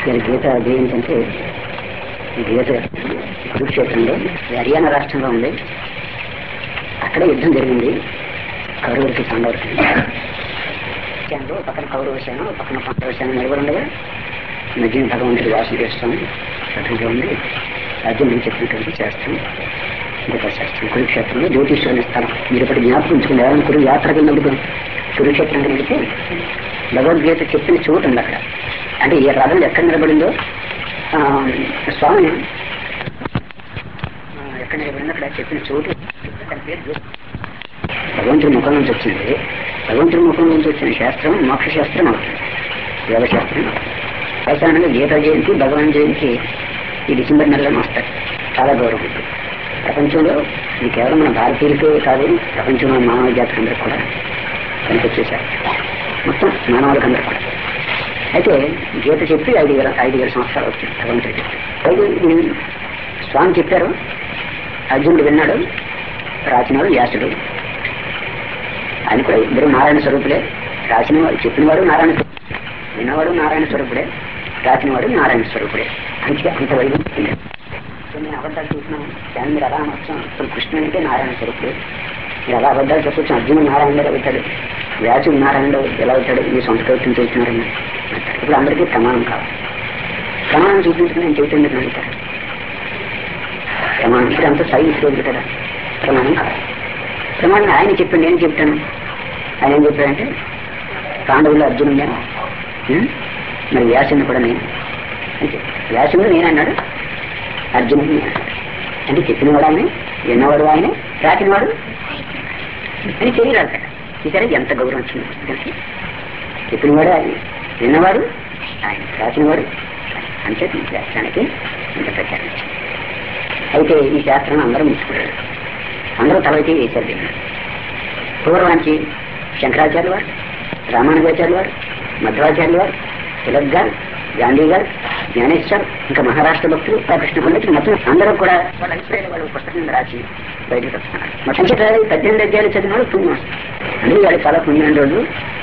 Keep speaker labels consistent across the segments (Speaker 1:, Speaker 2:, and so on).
Speaker 1: నేను గీత అది ఏంటంటే ఈ గీత కురుక్షేత్రంలో ఇది హర్యానా రాష్ట్రంలో ఉంది అక్కడ యుద్ధం జరిగింది కౌరవులకి పాండవులకి విషయంలో పక్కన కౌరవ సేన పక్కన పాండవ సేన నిలబడి ఉండగా మధ్యన భగవంతుడి వాసన చేస్తాం రథంలో ఉంది అర్జునుడు చెప్పినటువంటి శాస్త్రం గొప్ప శాస్త్రం కురుక్షేత్రంలో జ్యోతిష్యుని స్థలం మీరు ఒకటి జ్ఞాపకం ఉంచుకుని ఎవరైనా కురు యాత్రకు వెళ్ళినప్పుడు కురుక్షేత్రం వెళితే భగవద్గీత చెప్పిన చోటు ఉంది అక్కడ అంటే ఈ రథం ఎక్కడ నిలబడిందో ఆ, స్వామి ఆ, ఎక్కడ నిలబడిందో అక్కడ చెప్పిన చోటు దాని పేరు జ్యోతి. భగవంతుడి ముఖం నుంచి వచ్చింది భగవంతుడి ముఖం నుంచి వచ్చిన శాస్త్రం మోక్ష శాస్త్రం అవుతుంది యోగ శాస్త్రం ప్రధానంగా గీతా జయంతి భగవాన్ జయంతి ఈ డిసెంబర్ నెలలో వస్తాయి చాలా గౌరవం ఉంది ప్రపంచంలో ఇది కేవలం మన భారతీయులకే కాదు ప్రపంచంలో మానవ జాతికి అందరికి కూడా కనిపించేశారు మొత్తం మానవులకు అందరికి కూడా అయితే గీత చెప్పి ఐదు వేల ఐదు వేల సంవత్సరాలు అవుతుంది భగవంతుడు చెప్పి అయితే ఇది స్వామి చెప్పారు అర్జునుడు విన్నాడు రాసినాడు వ్యాసుడు ఆయన కూడా ఇద్దరు నారాయణ స్వరూపులే రాసిన వాడు చెప్పినవాడు నారాయణ స్వరూపుడే. విన్నవాడు నారాయణ స్వరూపుడే రాసినవాడు నారాయణ స్వరూపుడే అంతే అంత వైద్యం నేను అబద్ధాలు చూసినాను కానీ మీరు అలా అనొచ్చు ఇప్పుడు కృష్ణుడు అంటే నారాయణ స్వరూపుడు మీరు అలా అబద్ధాలు చెప్పొచ్చు అర్జునుడు నారాయణుడు అవుతాడు వ్యాసుడు నారాయణుడు ఎలా అవుతాడు మీ సొంత కవిత్వం చేస్తున్నారని అంటారు. ఇప్పుడు అందరికీ ప్రమాణం కావాలి ప్రమాణం చూపించుకుని నేను చైతన్యం మీరు నమ్ముతారు ప్రమాణం ఇప్పుడు అంత సైన్స్ రోజు కదా ప్రమాణం కావాలి ప్రమాణం ఆయన చెప్పింది నేను చెప్తాను ఆయన ఏం చెప్పాడంటే పాండవులు అర్జునుడు మరి వ్యాసుని కూడా నేను అంటే వ్యాసుడు నేను అన్నాడు అర్జునుడు నేను అన్నాడు అంటే చెప్పినవాడు ఆయన విన్నవాడు ఆయన రాసినవాడు అని తెలియదు అక్కడ ఇతర ఎంత గౌరవం వచ్చింది దానికి చెప్పినవాడు ఆయన విన్నవాడు ఆయన రాసినవాడు ఆయన. అంతే ఈ శాస్త్రానికి ఇంత ప్రచారం వచ్చింది అయితే ఈ శాస్త్రం అందరూ ముచ్చుకున్నారు అందరూ తలకి వేశారు దీన్ని పూర్వానికి శంకరాచార్య వారు రామానుజాచార్య వారు మధ్వాచార్య వారు తిలక్ గారు గాంధీ గారు జ్ఞానేశ్వర్ ఇంకా మహారాష్ట్ర భక్తులు కృష్ణ పండితులు మొత్తం అందరూ కూడా వాళ్ళ అభిప్రాయాలు వాళ్ళు పుస్తకం రాసి బయటకు వస్తున్నారు మొత్తం చేత ఈ పద్దెనిమిది అధ్యాయులు చదివిన వాళ్ళు పుణ్యం అందుకే వాళ్ళు చాలా పుణ్యమైన రోజు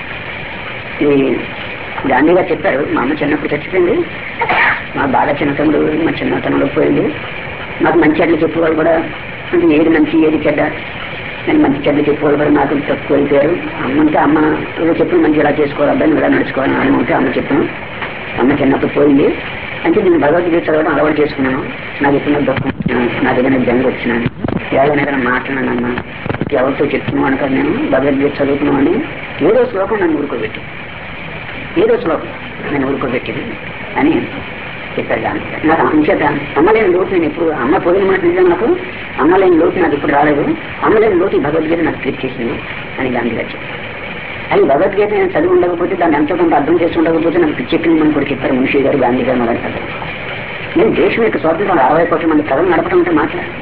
Speaker 1: ఈ గాంధీ గారు చెప్పారు మా అమ్మ చిన్నప్పుడు చచ్చిపోయింది మా బాగా చిన్నతనంలో మా చిన్నతనంలో పోయింది నాకు మంచి చెడ్లు చెప్పేవాళ్ళు కూడా అంటే ఏది మంచి ఏది చెడ్డ నేను మంచి చెడ్డ చెప్పేవాళ్ళు కూడా నాకు తక్కువ అయిపోయారు అమ్మ అంటే అమ్మ ఏదో చెప్పిన మంచి ఇలా చేసుకోవాలి అబ్బాయి ఇలా నడుచుకోవాలి అని ఉంటే అమ్మ చెప్పాను అమ్మ చిన్నప్పుడు పోయింది అంటే నేను భగవద్గీత చదవడం అలవాటు చేసుకున్నాను నాకు ఎప్పుడైనా దుఃఖం వచ్చినా, నాకు ఏదైనా జంగ వచ్చినాను ఎవరైనా ఏదైనా మాట్లాడినా ఎవరితో చెప్తున్నాను అనుకో నేను భగవద్గీత చదువుతున్నాను ఏదో శ్లోకం నన్ను ఊరుకోబెట్టి ఏదో శ్లోకం నేను ఊరుకోబెట్టింది అని చెప్పారు గాంధీ గారు. నాకు అంచేత అమ్మలేని లోటు నేను ఎప్పుడు అమ్మ పోయిన మాట నిజం నాకు అమ్మలేని లోటు నాకు ఇప్పుడు రాలేదు అమ్మలేని లోటు ఈ భగవద్గీత నాకు ట్రీట్ చేసింది అని గాంధీ గారు చెప్పారు అది భగవద్గీత నేను చదివి ఉండకపోతే దాన్ని ఎంతో కొంత అర్థం చేసి ఉండకపోతే నాకు పిచ్చెక్కింది మనం కూడా చెప్పారు మున్షి గారు గాంధీ గారు మొదలు పెట్టారు నేను దేశం యొక్క స్వాతంత్రం అరవై కోట్ల మంది ప్రజలు నడపడం అంటే మాట్లాడు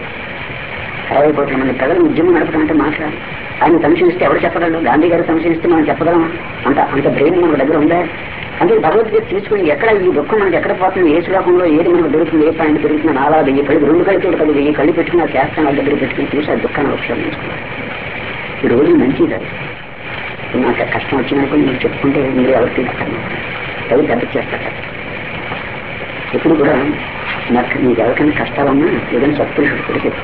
Speaker 1: అరవై కోట్ల మంది ప్రజలు ఉద్యమం నడపడం అంటే మాట్లాడు ఆయన సంశయిస్తే ఎవరు చెప్పగలరు గాంధీ గారు సంశయిస్తే మనం చెప్పగలమా అంత అంత బ్రెయిన్ మన దగ్గర ఉందా అంటే భగవద్గీత తీసుకుని ఎక్కడ ఈ దుఃఖం మనకి ఎక్కడ పోతుంది ఏ శ్లోకంలో ఏది మనకు దొరుకుతుంది ఏ పాయింట్ దొరుకుతుంది నాలా వెయ్యి కళ్ళు రెండు కళ్ళతో కళ్ళు వెయ్యి కళ్ళు పెట్టుకుని ఆ శాస్త్రం వాళ్ళ దగ్గర పెట్టుకుని చూసి ఆ దుఃఖాన్ని ఉపయోగించుకున్నాను ఈ రోజు మంచిది అది నాకు కష్టం వచ్చినప్పుడు మీరు చెప్పుకుంటే మీరు ఎవరికి కష్టం అవి పెద్ద చేస్తారు ఎప్పుడు కూడా నాకు మీకు ఎవరికైనా కష్టాలన్నా ఏదైనా సత్పురుషుడు కూడా చెప్పు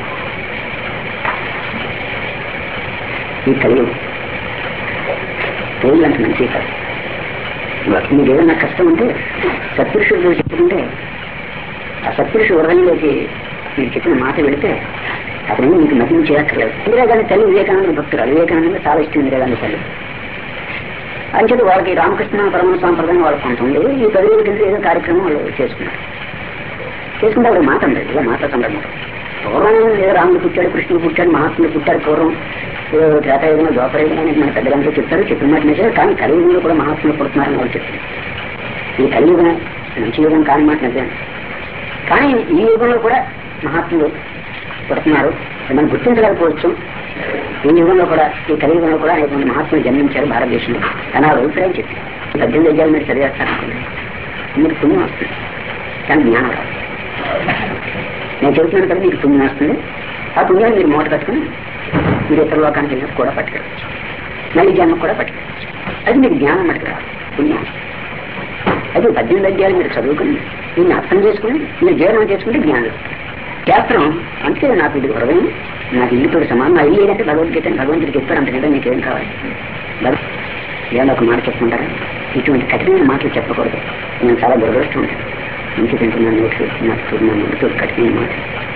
Speaker 1: ఈ కలియుగం రోజులు అంటే మంచి కాదు మీకు ఏదైనా కష్టం ఉంటే సత్పురుషుడు చెప్పుకుంటే ఆ సత్పురుషుడు హృదయంలోకి మీరు చెప్పిన మాట వెళితే అతను మీకు మహిళ చేయక్కర్లేదు ఇందిరాగాంధీ తల్లి వివేకానంద భక్తురాలు వివేకానంద చాలా ఇష్టం ఇందిరాగాంధీ తల్లి అంచేది వాళ్ళకి రామకృష్ణ పరమ సాంప్రదాయం వాళ్ళకి కొంత ఉంది ఈ పదివేల కింద ఏదో కార్యక్రమం వాళ్ళు చేసుకున్నారు చేసుకుంటే వాళ్ళు మాట ఉంది ఇలా మాట సందర్భం పూర్వం ఏదో రాముడు పుట్టాడు కృష్ణుడు పుట్టాడు మహాత్ముడు పుట్టారు పూర్వం ఏదో త్రేతాయుగంలో ద్వాపరయుగం అని మన పెద్దలంతా చెప్తారు చెప్పిన మాట నిజమే కానీ కలియుగంలో కూడా మహాత్ములు పుడుతున్నారని వాళ్ళు చెప్తారు ఈ కలియుగం మంచి యుగం కాని మాట నిజమే కానీ ఈ యుగంలో కూడా మహాత్ములు పుడుతున్నారు మనం గుర్తించలేకపోవచ్చు ఈ యుగంలో కూడా ఈ కలియుగంలో కూడా అనేక మంది మహాత్ములు జన్మించారు భారతదేశంలో కానీ ఆ అభిప్రాయం చెప్పి పద్దెనిమిది అధ్యాయులు మీరు చదివేస్తారనుకోండి మీకు పుణ్యం వస్తుంది కానీ జ్ఞానం రాదు నేను చెబుతున్నాను కదా మీకు పుణ్యం వస్తుంది ఆ పుణ్యాన్ని మీరు మూట కట్టుకుని మీరు ఇతర లోకానికి వెళ్ళినప్పుడు కూడా పట్టుకెళ్ళచ్చు మళ్ళీ జన్మ కూడా పట్టుకెళ్ళచ్చు అది మీకు జ్ఞానం మటుకు రాదు పుణ్యం అది పద్దెనిమిది అధ్యాయులు మీరు చదువుకుని దీన్ని అర్థం చేసుకుని మీరు జీవనం చేసుకుంటే జ్ఞానం శాస్త్రం అంతే నాకు ఇది హృదయం నాకు ఇల్లుతో సమానం నా ఇల్లు ఏంటంటే భగవద్గీత అని భగవంతుడు చెప్పారు అంతకంటే మీకేం కావాలి భగ- ఏమన్నా ఒక మాట చెప్పుకుంటారా ఇటువంటి కఠినమైన మాటలు చెప్పకూడదు నేను చాలా దురదృష్టం ఉంటాను ఎందుకంటే నా నోట్లు నాకు చూడు నా నోటితో కఠినమైన మాట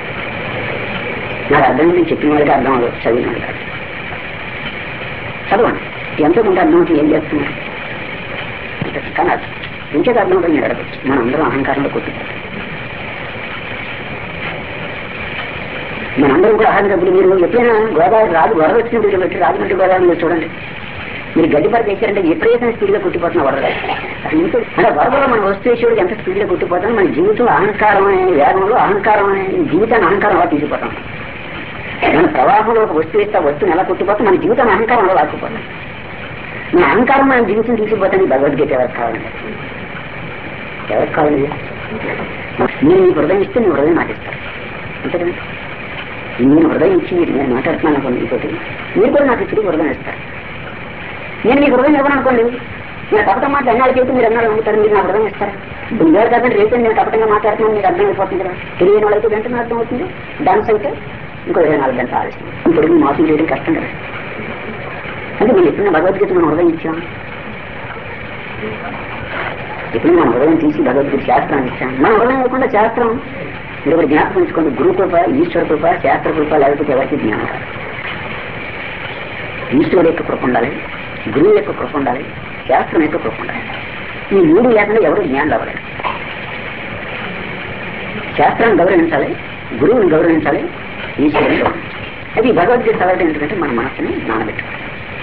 Speaker 1: నాకు అర్థం నేను చెప్పిన వాళ్ళకి అర్థం అవ్వదు చదివిన వాళ్ళు కాదు చదవండి ఎంతో కొంత అర్థం అవుతుంది ఏం చేస్తున్నారు కానీ అది ఇంకేది అర్థం అవుతుంది మీరు అడగచ్చు మనం అందరం అహంకారంలో కొట్టుకుంటాం మనందరం కూడా అహంకారం మీరు ఎప్పుడైనా గోదావరి రాజు వరద వచ్చినప్పుడు ఇక్కడ పెట్టి రాజమండ్రి గోదావరి మీరు చూడండి మీరు గడ్డిపర చేశారంటే విపరీతమైన స్పీడ్ గా కొట్టిపోతున్న వరద అసలు ఇంకో అంటే వరదలో మనం వస్తేశ్వరుడు ఎంత స్పీడ్ గా కొట్టిపోతాం మన జీవితంలో అహంకారం అనే వేగంలో అహంకారం అనే జీవితాన్ని అహంకారం అలా తీసుకుపోతాం మన ప్రవాహంలో ఒక వస్తువు ఇస్తే ఆ వస్తువుని ఎలా కొట్టిపోతాం మన జీవితాన్ని అహంకారంలో లాక్కుపోతాం మన అహంకారం మన జీవితం తీసుకుపోతాను భగవద్గీత ఎవరికి కావాలండి ఎవరికి కావాలి నేను నీ హృదయం ఇస్తే నీ హృదయం నాకు ఇస్తాను అంతే కదా నేను హృదయం ఇచ్చి మీరు నేను మాట్లాడుతున్నాను అనుకోండి ఇంకోటి మీరు కూడా నాకు తిరిగి హృదయం ఇస్తారు నేను మీకు హృదయం ఇవ్వను అనుకోండి నేను కపటం మాట ఎన్నాళ్ళు చేసి మీరు ఎన్నాళ్ళు అమ్ముతారు మీరు నా హృదయం ఇస్తారా ఇప్పుడు వేరు కాదంటే రేపు నేను కపటంగా మాట్లాడుతున్నాను మీకు అర్థమైపోతుంది కదా తెలియని వాళ్ళైతే వెంటనే అర్థం అవుతుంది డాన్స్ అయితే ఇంకో ఇరవై నాలుగు గంటలు ఆలస్యం ఇప్పుడు మీరు మోసం చేయడం కష్టం కదా అంటే మీరు ఎప్పుడైనా భగవద్గీత మనం హృదయం ఇచ్చాం ఎప్పుడు మన హృదయం తీసి భగవద్గీత శాస్త్రాన్ని ఇచ్చాం మన హృదయం లేకుండా శాస్త్రం మీరు ఒకటి జ్ఞాపకం ఉంచుకోండి గురు కృప ఈశ్వర కృప శాస్త్ర కృప లేకపోతే ఎవరికి జ్ఞానం రాదు ఈశ్వరుడు యొక్క కృప ఉండాలి గురువు యొక్క కృప ఉండాలి శాస్త్రం యొక్క కృప ఉండాలి ఈ మూడు లేకుండా ఎవరు జ్ఞానం అవ్వలేరు శాస్త్రాన్ని గౌరవించాలి గురువుని గౌరవించాలి ఈశ్వరుని గౌరవించాలి అది ఈ భగవద్గీత చదవడం ఎందుకంటే మన మనసుని నానబెట్టాలి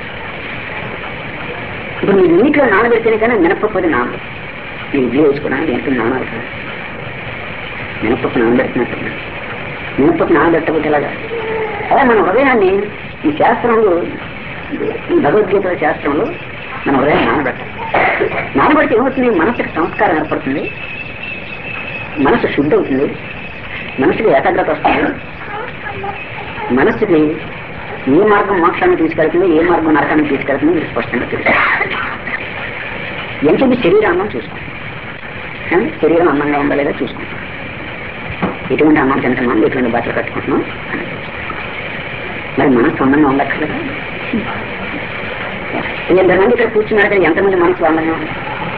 Speaker 1: ఇప్పుడు మీరు నీటిలో నానబెడితేనే కానీ మినపప్పు నానదు మీరు ఇడ్లీ వేసుకున్నా దేంట్లో నానాలి కదా మినపప్పు నానబెడుతున్నట్టు మినపప్పు నానబెట్టకపోతే ఎలాగా అలా మన హృదయాన్ని ఈ శాస్త్రంలో ఈ భగవద్గీత శాస్త్రంలో మన హృదయం నానబెట్టాలి నానబెడితే ఏమవుతుంది మనసుకి సంస్కారం ఏర్పడుతుంది మనసు శుద్ధి అవుతుంది మనసుకి ఏకాగ్రత వస్తుంది మనసుకి ఏ మార్గం మోక్షాన్ని తీసుకెళ్తుంది ఏ మార్గం నరకాన్ని తీసుకెళ్తుంది మీరు స్పష్టంగా తెలుసు ఎంతది శరీరాన్నం చూసుకోండి కానీ శరీరం అందంగా ఉందా లేదా చూసుకోండి ఎటువంటి అన్నం తింటున్నాం ఎటువంటి బట్టలు కట్టుకుంటున్నాం అని మరి మనసు అందంగా ఉండక్కర్లేదా ఎంతమంది ఇక్కడ కూర్చున్నారు కదా ఎంతమంది మనసు అందంగా ఉంది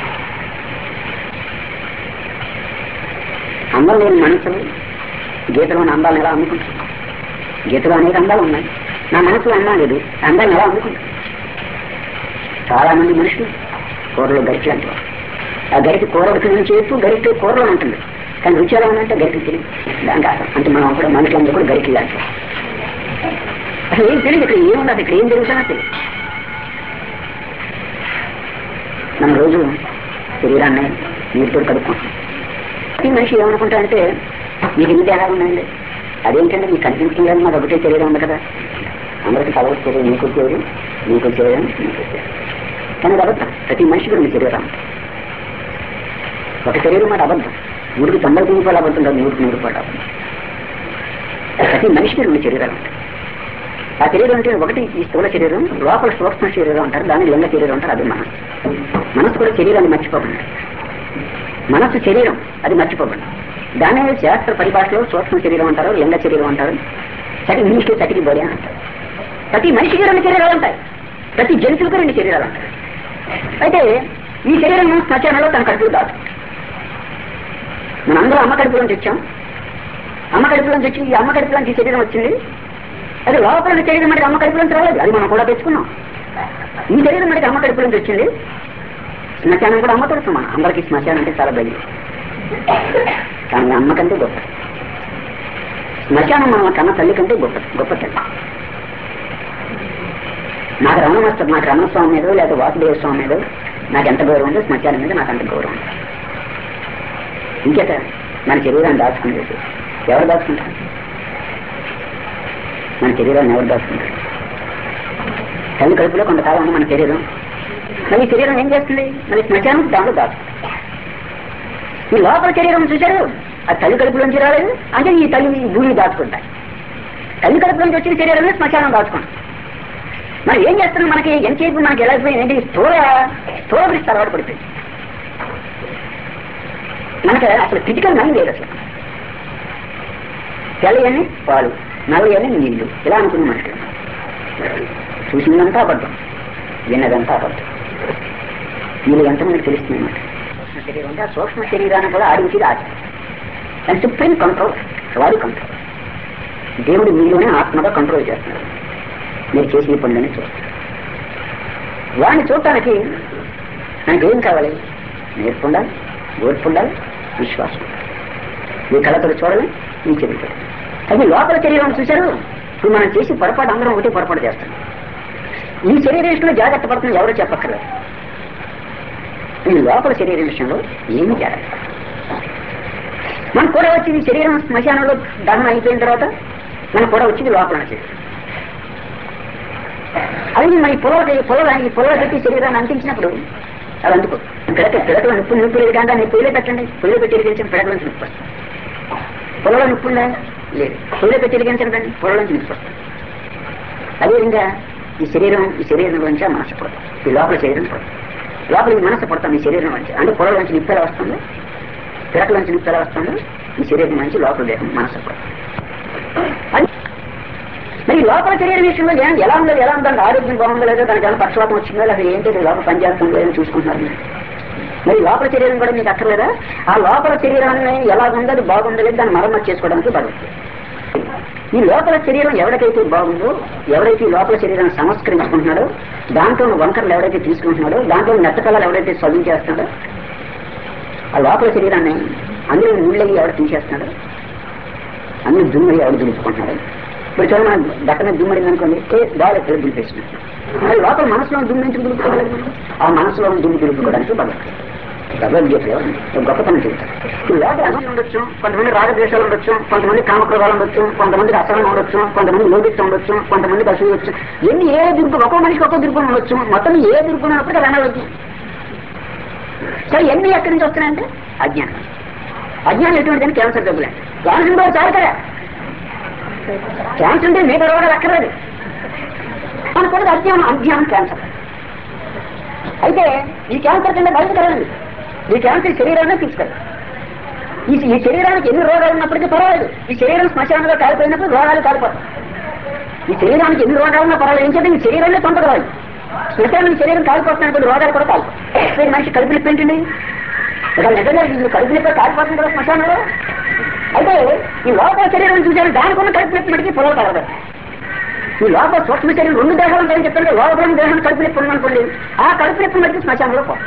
Speaker 1: అందం లేని మనసులు గీతలోని అందాలను ఎలా అమ్ముకుంటారు గీతలో అనేక అందాలు ఉన్నాయి నా మనసులో అందం లేదు అందాన్ని ఎలా అమ్ముకుంటారు చాలా మంది మనుషులు కూరలో గరిట లాంటి వారు. ఆ గరిట కూర ఉడికిన చేపు గరిట కూరలో ఉంటుంది కానీ రుచి ఎలా ఉందంటే గరిట తెలియదు దానికి అర్థం అంటే మనం కూడా మనుషులందరూ కూడా గరిటలు లాంటి వారు. అసలు ఏం తెలియదు ఇక్కడ ఏముండదు ఇక్కడ ఏం జరుగుతుందో తెలియదు మనం రోజు శరీరాన్ని నీటితో కడుక్కుంటాం ప్రతి మనిషి ఏమనుకుంటాడంటే మీకు ఎన్ని దేహాలు ఉన్నాయండి అదేంటంటే మీకు కనిపించింది కానీ మాకు ఒకటే శరీరం ఉంది కదా అందరికీ కలవచ్చు నీకు శరీరం నీకు శరీరం నీకు శరీరం కానీ అది అబద్ధం ప్రతి మనిషికి రెండు శరీరం ఒక శరీరం మాట అబద్ధం నూటికి తొంభై తొమ్మిది రూపాయలు అబద్ధం కాదు నూటికి నూరు రూపాయలు అబద్ధం ప్రతి మనిషికి రెండు శరీరాలు ఉంటాయి ఆ శరీరం అంటే ఒకటి ఈ స్థూల శరీరం లోపల సూక్ష్మ శరీరం అంటారు దాన్ని లింగ శరీరం అంటారు అది మనసు మనసు కూడా శరీరాన్ని మర్చిపోకండి మనస్సు శరీరం అది మర్చిపోకండి దాని శాస్త్ర పరిభాషలో సూక్ష్మ శరీరం అంటారు లింగ శరీరం అంటారు సటి ఇంగ్లీష్లో సటికి బోడి అని అంటారు ప్రతి మనిషికి రెండు శరీరాలు ఉంటాయి ప్రతి జంతువుకి రెండు శరీరాలు ఉంటాయి అయితే ఈ శరీరం శ్మశానంలో తన కడుపులో దాదు మనందరం అమ్మ కడుపులో నుంచి వచ్చాం అమ్మ కడుపులో నుంచి వచ్చి ఈ అమ్మ కడుపులో నుంచి ఈ శరీరం వచ్చింది అది లోపల ఉన్న శరీరం మనకి అమ్మ కడుపులో నుంచి రాలేదు అది మనం కూడా తెచ్చుకున్నాం ఈ శరీరం మనకి అమ్మ కడుపులో నుంచి వచ్చింది శ్మశానం కూడా అమ్మ తెలుసు మనం అందరికీ శ్మశానం అంటే చాలా భయం కానీ అమ్మ కంటే గొప్ప శ్మశానం మన కన్న తల్లి కంటే గొప్ప గొప్ప తల్లి నాకు రమణ మాస్టర్ నాకు రమణ స్వామి మీద లేదా వాసుదేవ స్వామి మీద నాకు ఎంత గౌరవం ఉందో శ్మశానం మీద నాకు అంత గౌరవం ఉంది ఇంకేట మన శరీరాన్ని దాచుకునేది ఎవరు దాచుకుంటారు మన శరీరాన్ని ఎవరు దాచుకుంటారు తల్లి కడుపులో కొంతకాలం ఉంది మన శరీరం మరి ఈ శరీరం ఏం చేస్తుంది మరి శ్మశానం దాంట్లో దాచుకుంటుంది ఈ లోపల శరీరం చూశారు ఆ తల్లి కడుపులోంచి రాలేదు అంటే ఈ తల్లి ఈ భూమి దాచుకుంటాయి తల్లి కడుపులోంచి వచ్చిన శరీరమే శ్మశానం దాచుకుంటాం మరి ఏం చేస్తున్నాం మనకి ఎంతసేపు మనకి ఎలా అయిపోయింది ఏంటి స్థూల స్థూల దృష్టి అలవాటు పడిపోయింది మనకి అసలు క్రిటికల్ మైండ్ లేదు అసలు తెల్లయని పాలు నల్లయని నీళ్లు ఇలా అనుకున్న మనుషులు చూసిందంతా అబద్ధం విన్నదంతా అబద్ధం వీళ్ళు ఎంత మనకు తెలుస్తుంది అన్నమాట సూక్ష్మ శరీరం ఉంటే ఆ సూక్ష్మ శరీరాన్ని కూడా ఆడించేది ఆశ అండ్ సుప్రీం కంట్రోల్ వాడి కంట్రోల్ దేవుడు మీలోనే ఆత్మగా కంట్రోల్ చేస్తున్నాడు మీరు చేసిన పనులని చూస్తారు వాడిని చూడటానికి మనకి ఏం కావాలి నేర్పు ఉండాలి ఓర్పు ఉండాలి విశ్వాసం ఉండాలి. మీ కళతో చూడాలి మీ చరిత్ర అది లోపల శరీరం చూశారు ఇప్పుడు మనం చేసి పొరపాటు అందరం ఒకటి పొరపాటు చేస్తాం ఈ శరీర విషయంలో జాగ్రత్త పడుతుంది ఎవరు చెప్పక్కర్లేదు ఈ లోపల శరీరం విషయంలో ఏమి జాగ్రత్త మనకు కూడా వచ్చింది శరీరం శ్మశానంలో దహనం అయిపోయిన తర్వాత మనకు కూడా వచ్చింది లోపల శరీరం అది మన ఈ పొలవ పొలవ ఈ పొలవ పెట్టి శరీరాన్ని అంటించినప్పుడు అది అందుకో పిడక పిడకలు నిప్పు నిప్పు లేదు కానీ దాన్ని పొయ్యిలో పెట్టండి పొయ్యిలో పెట్టి ఇరిగించిన పిడకల నుంచి నిప్పు వస్తుంది పొలంలో నిప్పు ఉందా లేదు పొయ్యిలో పెట్టి ఇరిగించిన దాన్ని పొలం నుంచి నిప్పు వస్తుంది అదేవిధంగా ఈ శరీరం ఈ శరీరం నుంచి ఆ మనసు పుడతాం ఈ లోపల శరీరం పుడతాం లోపల ఈ మనసు పుడతాం ఈ శరీరం నుంచి అంటే పొలం నుంచి నిప్పు ఎలా వస్తుందో పిడకల నుంచి నిప్పు ఎలా వస్తుందో ఈ శరీరం నుంచి లోపల దేహం మనసు పుడతాం అది మరి ఈ లోపల శరీరం విషయంలో ఏం ఎలా ఉందో ఎలా ఉందో ఆరోగ్యం బాగుందో లేదో దానికి ఏమైనా పక్షవాతం వచ్చిందో లేదా ఏంటో ఇది లోపల పనిచేస్తుందో లేదో చూసుకుంటున్నారు మీరు. మరి లోపల శరీరం కూడా మీకు అక్కర్లేదా ఆ లోపల శరీరాన్ని ఎలా ఉందో అది బాగుందో లేదు దాన్ని మరమ్మతు చేసుకోవడానికి భగవద్గీత ఈ లోపల శరీరం ఎవరికైతే బాగుందో ఎవరైతే ఈ లోపల శరీరాన్ని సంస్కరించుకుంటున్నాడో దాంట్లో ఉన్న వంకరలు ఎవరైతే తీసుకుంటున్నాడో దాంట్లో ఉన్న నెట్టకళలు ఎవరైతే చదువు చేస్తున్నాడో ఆ లోపల శరీరాన్ని అందులో ముళ్ళవి ఎవరు తీసేస్తున్నాడో అన్ని దుమ్ములు ఎవరు దులుపుకుంటున్నాడు ఇప్పుడు చూడండి మనం బట్ట మీద దుమ్మడింది అనుకోండి ఏ బాగా ఎక్కడ దులిపేస్తున్నాం మరి లోపల మనసులో దుమ్ము ఎందుకు దులుపుకోవాలి ఆ మనసులో దుమ్ము దులుపుకోవడానికి భగవద్గీత భగవద్గీతలో ఒక గొప్పతనం చెప్తారు ఈ లోపల అసలు ఉండొచ్చు కొంతమంది రాగద్వేషాలు ఉండొచ్చు కొంతమంది కామక్రోధాలు ఉండొచ్చు కొంతమంది అసహనం ఉండొచ్చు కొంతమంది లోభిత్వం ఉండొచ్చు కొంతమంది అసలు వచ్చు ఎన్ని ఏ దుర్గు ఒక్కో మనిషికి ఒక్కో దుర్గుణం ఉండొచ్చు మొత్తం ఏ దుర్గుణం అప్పుడు అనవచ్చు సరే ఎన్ని ఎక్కడి నుంచి వస్తున్నాయంటే అజ్ఞానం అజ్ఞానం ఎటువంటిదని క్యాన్సర్ జబ్బులే క్యాన్సర్ కూడా చాలు కదా క్యాన్సర్ ఉంటే మిగతా రోగాలు అక్కర్లేదు మనకు కూడా అజ్ఞానం అజ్ఞానం క్యాన్సర్ అయితే ఈ క్యాన్సర్ కింద బయటకు రండి ఈ క్యాన్సర్ శరీరాన్ని తీసుకెళ్ళి ఈ ఈ శరీరానికి ఎన్ని రోగాలు ఉన్నప్పటికీ పర్వాలేదు ఈ శరీరం శ్మశానంలో కాలిపోయినప్పుడు రోగాలు కాలిపోతాయి ఈ శరీరానికి ఎన్ని రోగాలు ఉన్నా పర్వాలేదు ఏం చేద్దాం ఈ శరీరాన్ని తొందరరాదు శ్మశానం శరీరం కాలిపోతున్నప్పుడు రోగాలు కూడా కాలిపోతాయి మనిషి కడుపు నొప్పి ఏంటండి ఇక నిజంగా వీళ్ళు కడుపు నొప్పి కాలిపోతుంది కదా శ్మశానంలో అయితే ఈ లోపల శరీరం చూసారు దానికి ఉన్న కడుపు నొప్పి మటుకి పొలం కలగదు ఈ లోపల సూక్ష్మ శరీరం రెండు దేహాలు ఉంటాయని చెప్పండి లోపల ఉన్న దేహం కడుపు నొప్పి ఉందనుకోండి ఆ కడుపు నొప్పి మటుకి శ్మశానంలో పోతుంది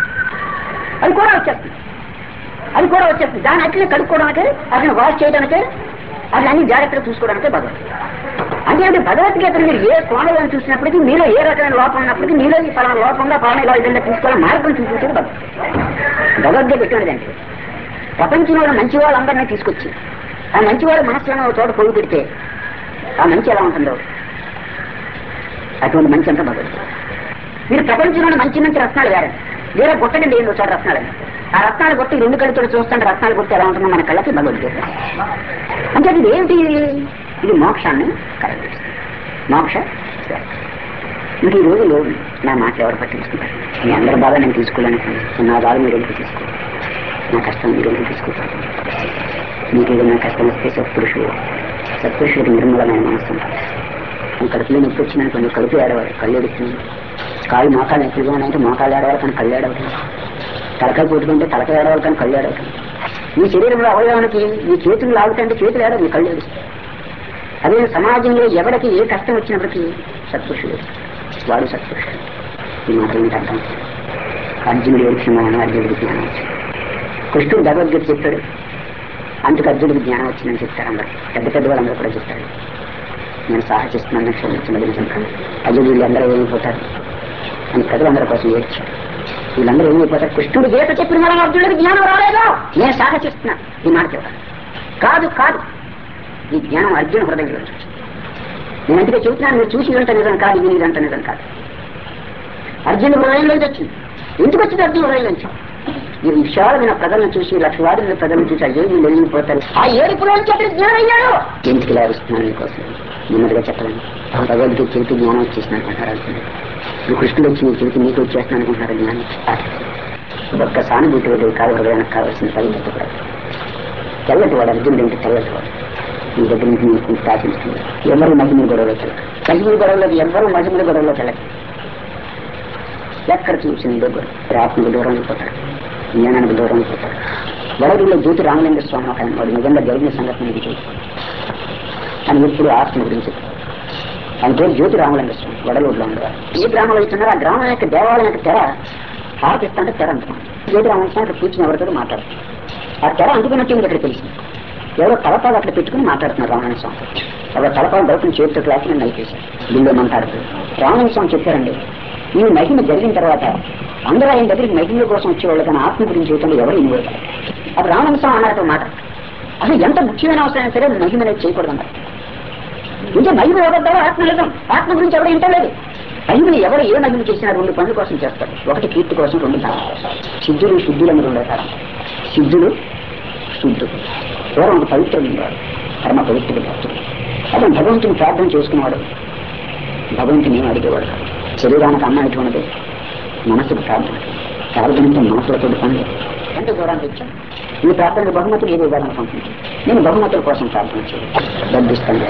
Speaker 1: అది కూడా వచ్చేస్తుంది అది కూడా వచ్చేస్తుంది దాన్ని అట్లనే కడుక్కోవడానికి అతను వాష్ చేయడానికి అట్లా అన్ని జాగ్రత్తగా చూసుకోవడానికి భగవద్గీత అంటే అంటే భగవద్గీత మీరు ఏ కోణంలో చూసినప్పటికీ మీలో ఏ రకమైన లోపం ఉన్నప్పటికీ మీలో ఈ పలానా లోపంగా పలానా ఇలా విధంగా తీసుకోవాలని మార్గం చూపించేది భగవద్గీత భగవద్గీత ఎటువంటిదంటే ప్రపంచంలో మంచి వాళ్ళందరినీ తీసుకొచ్చి ఆ మంచి వాళ్ళ మనసులను ఒక చోట పొగి పెడితే ఆ మంచి ఎలా ఉంటుందో అటువంటి మంచి అంతా భగవద్గీత మీరు ప్రపంచంలోని మంచి మంచి రత్నాలు వేరే వేరే గుట్టండి ఏందో చోట రత్నాలు ఆ రత్నాలు కొట్టి రెండు కళ్ళతో చూస్తుంటే రత్నాలు కొట్టి ఎలా ఉంటుందో మన కళ్ళకి భగవద్గీత అంటే ఇది ఏమిటి ఇది మోక్షాన్ని కలగజేస్తుంది మోక్ష ఇంక ఈ రోజులు నా మాట ఎవరు పట్టించుకుంటారు మీ అందరి బాధ నేను తీసుకోలేను నా బాధ మీరు ఎందుకు తీసుకోరు నా కష్టం మీరు ఎందుకు తీసుకుంటారు మీకు ఏదైనా కష్టం వస్తే సత్పురుషుడు సత్పురుషుడికి నిర్మలమైన మనసు ఈ కడుపులో నొప్పి వచ్చిందని కొంచెం కడుపు ఏడవాలి కళ్ళు ఎడుతుంది కాళ్ళు మోకాలు నొప్పిగా ఉన్నాయంటే మోకాలు ఏడవాలి కానీ కళ్ళు ఏడవటం తలకాయ పోటుకుంటే తలకాయ ఏడవాలి కానీ కళ్ళు ఏడవటం ఈ శరీరంలో అవయవానికి ఈ చేతులు లాగుతుంటే చేతులు ఏడవు ఈ కళ్ళు ఏడుస్తాయి అదే సమాజంలో ఎవరికి ఏ కష్టం వచ్చినప్పటికీ సత్పురుషుడు వాడు సత్పురుషుడు ఈ మాట ఏమిటి అర్థం అర్జునుడు ఏడ్చినాను అర్జునుడికి జ్ఞానం వచ్చింది కృష్ణుడు భగవద్గీత చెప్పాడు అందుకు అర్జునుడికి జ్ఞానం వచ్చిందని చెప్తారు అందరూ పెద్ద పెద్ద వాళ్ళందరూ కూడా చెప్తారు నేను సాహసిస్తున్నాను క్షమించమని చెప్పాను అర్జునుడు వీళ్ళందరూ ఏమైపోతారు అని ప్రజలందరి కోసం ఏడ్చాడు వీళ్ళందరూ ఏమైపోతారు కృష్ణుడు గీత చెప్పిన వల్ల అర్జునుడికి జ్ఞానం రాలేదు నేను సాహసిస్తున్నా ఈ మాట చెప్పాను కాదు కాదు ఈ జ్ఞానం అర్జున హృదయంలో వచ్చింది నేను అందుకే చెబుతున్నాను మీరు చూసి ఇదంత నిజం కాదు ఇది ఇదంత నిజం కాదు అర్జున హృదయంలోంచి వచ్చింది ఎందుకు వచ్చింది అర్జున హృదయంలోంచి ఈ విశాలమైన ప్రజలను చూసి లక్షలాది మంది ప్రజలను చూసి అయ్యో వీళ్ళు వెళ్ళిపోతారు ఆ ఏడుపులోంచి అతను జ్ఞానం అయ్యాడు ఎందుకు ఇలా వస్తున్నాను మీకోసం నెమ్మదిగా చెప్పలేను భగవద్గీత చెబుతూ జ్ఞానం వచ్చేసిన అనుకుంటారు అనుకుంటారు ఇప్పుడు కృష్ణుడు వచ్చి నీకు చెబుతూ నీకు వచ్చేస్తున్నాను అనుకుంటున్నారు జ్ఞానం ఒక్క సానుభూతి వదిలి కాదు హృదయానికి కావాల్సిన పవిత్రత కూడా తెల్లటి వాడు అర్జునుడు అంటే తెల్లటి వాడు మీ దగ్గర నుంచి మీకు శాసించుతుంది ఎవరు మహిళ గొడవలో తెలదు మహిళ గొడవలో ఎవరు మహిళ గొడవలో తెలదు ఎక్కడ చూసిన ఇదే గొడవ ఆత్మకు దూరం అయిపోతాడు జ్ఞానానికి దూరం అయిపోతాడు వడగిలో జ్యోతి రామలింగ స్వామి ఒక ఆయన వాడు నిజంగా జరిగిన సంఘటన ఇది చూసి అని ఎప్పుడు ఆత్మ గురించి చెప్పాడు. ఆయన పేరు జ్యోతి రామలింగ స్వామి వడలూరులో ఉండేవారు ఏ గ్రామంలో ఇస్తున్నారు ఆ గ్రామం యొక్క దేవాలయం యొక్క తెర హారతిస్తుంటే తెర అంటున్నాను జ్యోతి రామలింగ స్వామి అక్కడ కూర్చుని ఎవరితో మాట్లాడుతుంది ఆ తెర అందుకున్నట్టు ఇక్కడ తెలిసింది ఎవరో తలపాలు అక్కడ పెట్టుకుని మాట్లాడుతున్నారు రామలింగ స్వామి ఎవరో తలపాలు దొరకని చేతితో క్లాస్ నేను నలిపేశాను బిల్లు మాట్లాడుతుంది రామలింగ స్వామి చెప్పారండి ఈ మహిమ జరిగిన తర్వాత అందరూ ఆయన దగ్గరికి మహిమ కోసం వచ్చేవాళ్ళు కానీ ఆత్మ గురించి చెప్పండి ఎవరు ఇన్వాల్వ్ కాదు. అప్పుడు రామలింగ స్వామి అన్నారు మాట అసలు ఎంత ముఖ్యమైన అవసరం అయినా సరే మహిమ అనేది చేయకూడదు అన్నారు ఇంకా మహిమ ఎవరిద్దారో ఆత్మ నిజం ఆత్మ గురించి ఎవరు ఇంటలేదు మహిమని ఎవరు ఏ మహిమ చేసినా రెండు పనుల కోసం చేస్తారు ఒకటి కీర్తి కోసం రెండు ధనం కోసం సిద్ధులు శుద్ధులు అని రెండు రకాలు సిద్ధులు శుద్ధులు ఎవరు ఒక పవిత్రుడు ఉండేవాడు పరమ పవిత్రుడు భక్తుడు అతను భగవంతుని ప్రార్థన చేసుకునేవాడు భగవంతుని ఏం అడిగేవాడు కాదు. శరీరానికి అన్నం ఎటువంటిది మనసుకు ప్రార్థన ప్రార్థనతో మనసులతో పని ఎంత దూరానికి వచ్చాం ఈ ప్రార్థనకు బహుమతులు ఏదో ఇవ్వాలనుకుంటున్నాను నేను బహుమతుల కోసం ప్రార్థన చేయాలి డబ్బిస్తాను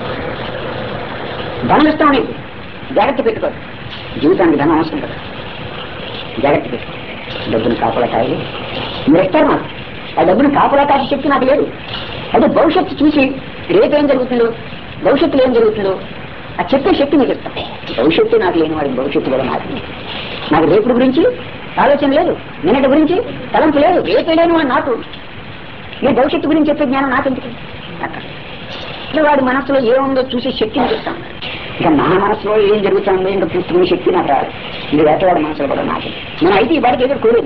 Speaker 1: ధనం ఇస్తాం నీకు జాగ్రత్త పెట్టుకోదు జీవితానికి ధనం అవసరం కదా జాగ్రత్త పెట్టుకో డబ్బుని కాపలా కాయలు మీరు ఇస్తారు నాకు ఆ డబ్బుని కాపలా కాసే శక్తి నాకు లేదు అంటే భవిష్యత్తు చూసి రేపేం జరుగుతుందో భవిష్యత్తులో ఏం జరుగుతుందో ఆ చెప్పే శక్తి నీకు ఇస్తాను భవిష్యత్తు నాకు లేని వాడి భవిష్యత్తు కూడా నాకు లేదు. నాకు రేపు గురించి ఆలోచన లేదు నిన్నటి గురించి తలంపు లేదు రేపే లేని వాడు నాకు నీ భవిష్యత్తు గురించి చెప్పే జ్ఞానం నాకెందుకు అక్కడ అంటే వాడి మనసులో ఏముందో చూసే శక్తిని చెప్తాం ఇక నా మనసులో ఏం జరుగుతుందో ఇంకా పూర్తిగా శక్తి నాకు రాదు ఇది వేటవాడి మనసులో కూడా నాకు నేను అయితే ఈ వాడికి ఎదురు కోరేది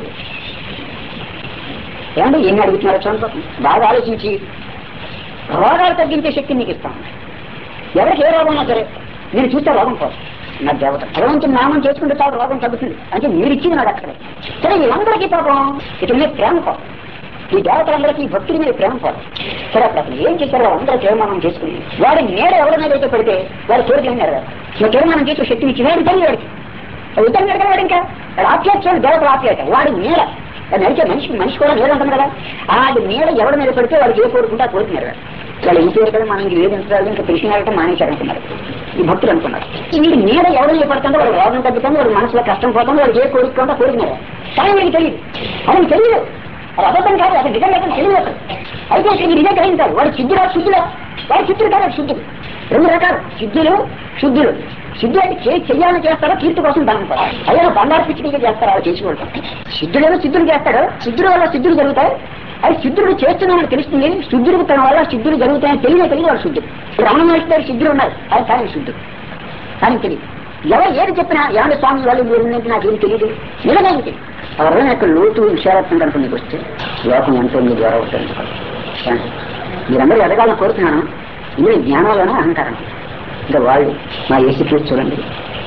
Speaker 1: ఏమంటే ఏం అడుగుతున్నారో చూడండి బాగా ఆలోచించి రోగాలు తగ్గించే శక్తిని నీకు ఇస్తాను ఎవరికి ఏ రోగం ఉన్నా సరే నేను చూస్తే రోగం పోదు నా దేవత భగవంతుని నామం చేసుకుంటే చాలు రోగం తగ్గుతుంది అంటే మీరు ఇచ్చింది నాకు అక్కడే సరే వీళ్ళందరికీ పాపం ఇటు మీద ప్రేమ పోదు ఈ దేవతలందరికీ ఈ భక్తుడి మీద ప్రేమ పోదు సరే అప్పుడు అసలు ఏం చేశారో వాళ్ళందరూ తీర్మానం చేసుకుని వాడి నేడ ఎవరి మీద అయితే పెడితే వాడి కోరికలు నెరవేరు నువ్వు తీర్మానం చేసే శక్తిని ఇచ్చి వాడి పని వాడికి ఇద్దరు నెరవేరు ఇంకా వాడు ఆప్యాచాడు దేవతలు ఆప్యాచ వాడి నీడ అది నడిచే మనిషి మనిషి కూడా నీడ ఉంటుంది కదా ఆ నీడ ఎవరి మీద పెడితే వాడికి ఏ కోరుకుంటే ఆ కోరిక నెరవేరు వాళ్ళు ఏం చేయరు కదా మనం ఇంక వేధించాలి ఇంకా కృష్ణ వెళ్ళటం మానేశారు అనుకున్నారు ఈ భక్తులు అనుకున్నారు వీడి నీడ ఎవరు ఏ పడుతుందో వాడు రోగం తగ్గుతుంది వాడి మనసులో కష్టం పోతుంది వాడికి ఏ కోరిక ఉంటే కోరిక నెరవేరు కానీ వీడికి తెలియదు అది తెలియదు అది అబద్ధం కాదు అసలు నిజం లేదని తెలియదు అసలు అయితే ఇక్కడ మీరు ఇదే గ్రహించాలి వాడు సిద్ధులా శుద్ధులా వాడు సిద్ధుడు కాదు వాడు శుద్ధుడు రెండు రకాలు సిద్ధులు శుద్ధులు సిద్ధులు అంటే చే- చెయ్యాలని చేస్తారో కీర్తి కోసం దానం పడాలి అదే బంగారు పిచ్చిగా చేస్తారు వాళ్ళు చేసుకోవడం సిద్ధులేమో సిద్ధులు చేస్తాడు సిద్ధుల వల్ల సిద్ధులు జరుగుతాయి అది సిద్ధుడు చేస్తున్నామని తెలుస్తుంది శుద్ధుడికి తన వల్ల సిద్ధులు జరుగుతాయని తెలియదు తెలియదు వాడు శుద్ధుడు రమణ మహర్షి గారు సిద్ధులు ఉన్నారు అది కానీ శుద్ధుడు కానీ తెలియదు ఎవరు ఏది చెప్పినా ఏమంటే స్వామి వాళ్ళు మీరు ఉన్నట్టు నాకేం తెలియదు నిజంగా తెలియదు ఆ హృదయం యొక్క లోతు విశాలత్వం కనుక మీకు వస్తే లోకం ఎంతో మీ ద్వారా అవుతుంది కానీ మీరందరూ ఎదగాలని కోరుతున్నాను ఇది జ్ఞానంలోనే అహంకారం ఇంకా వాళ్ళు మా ఏసీ చూసి చూడండి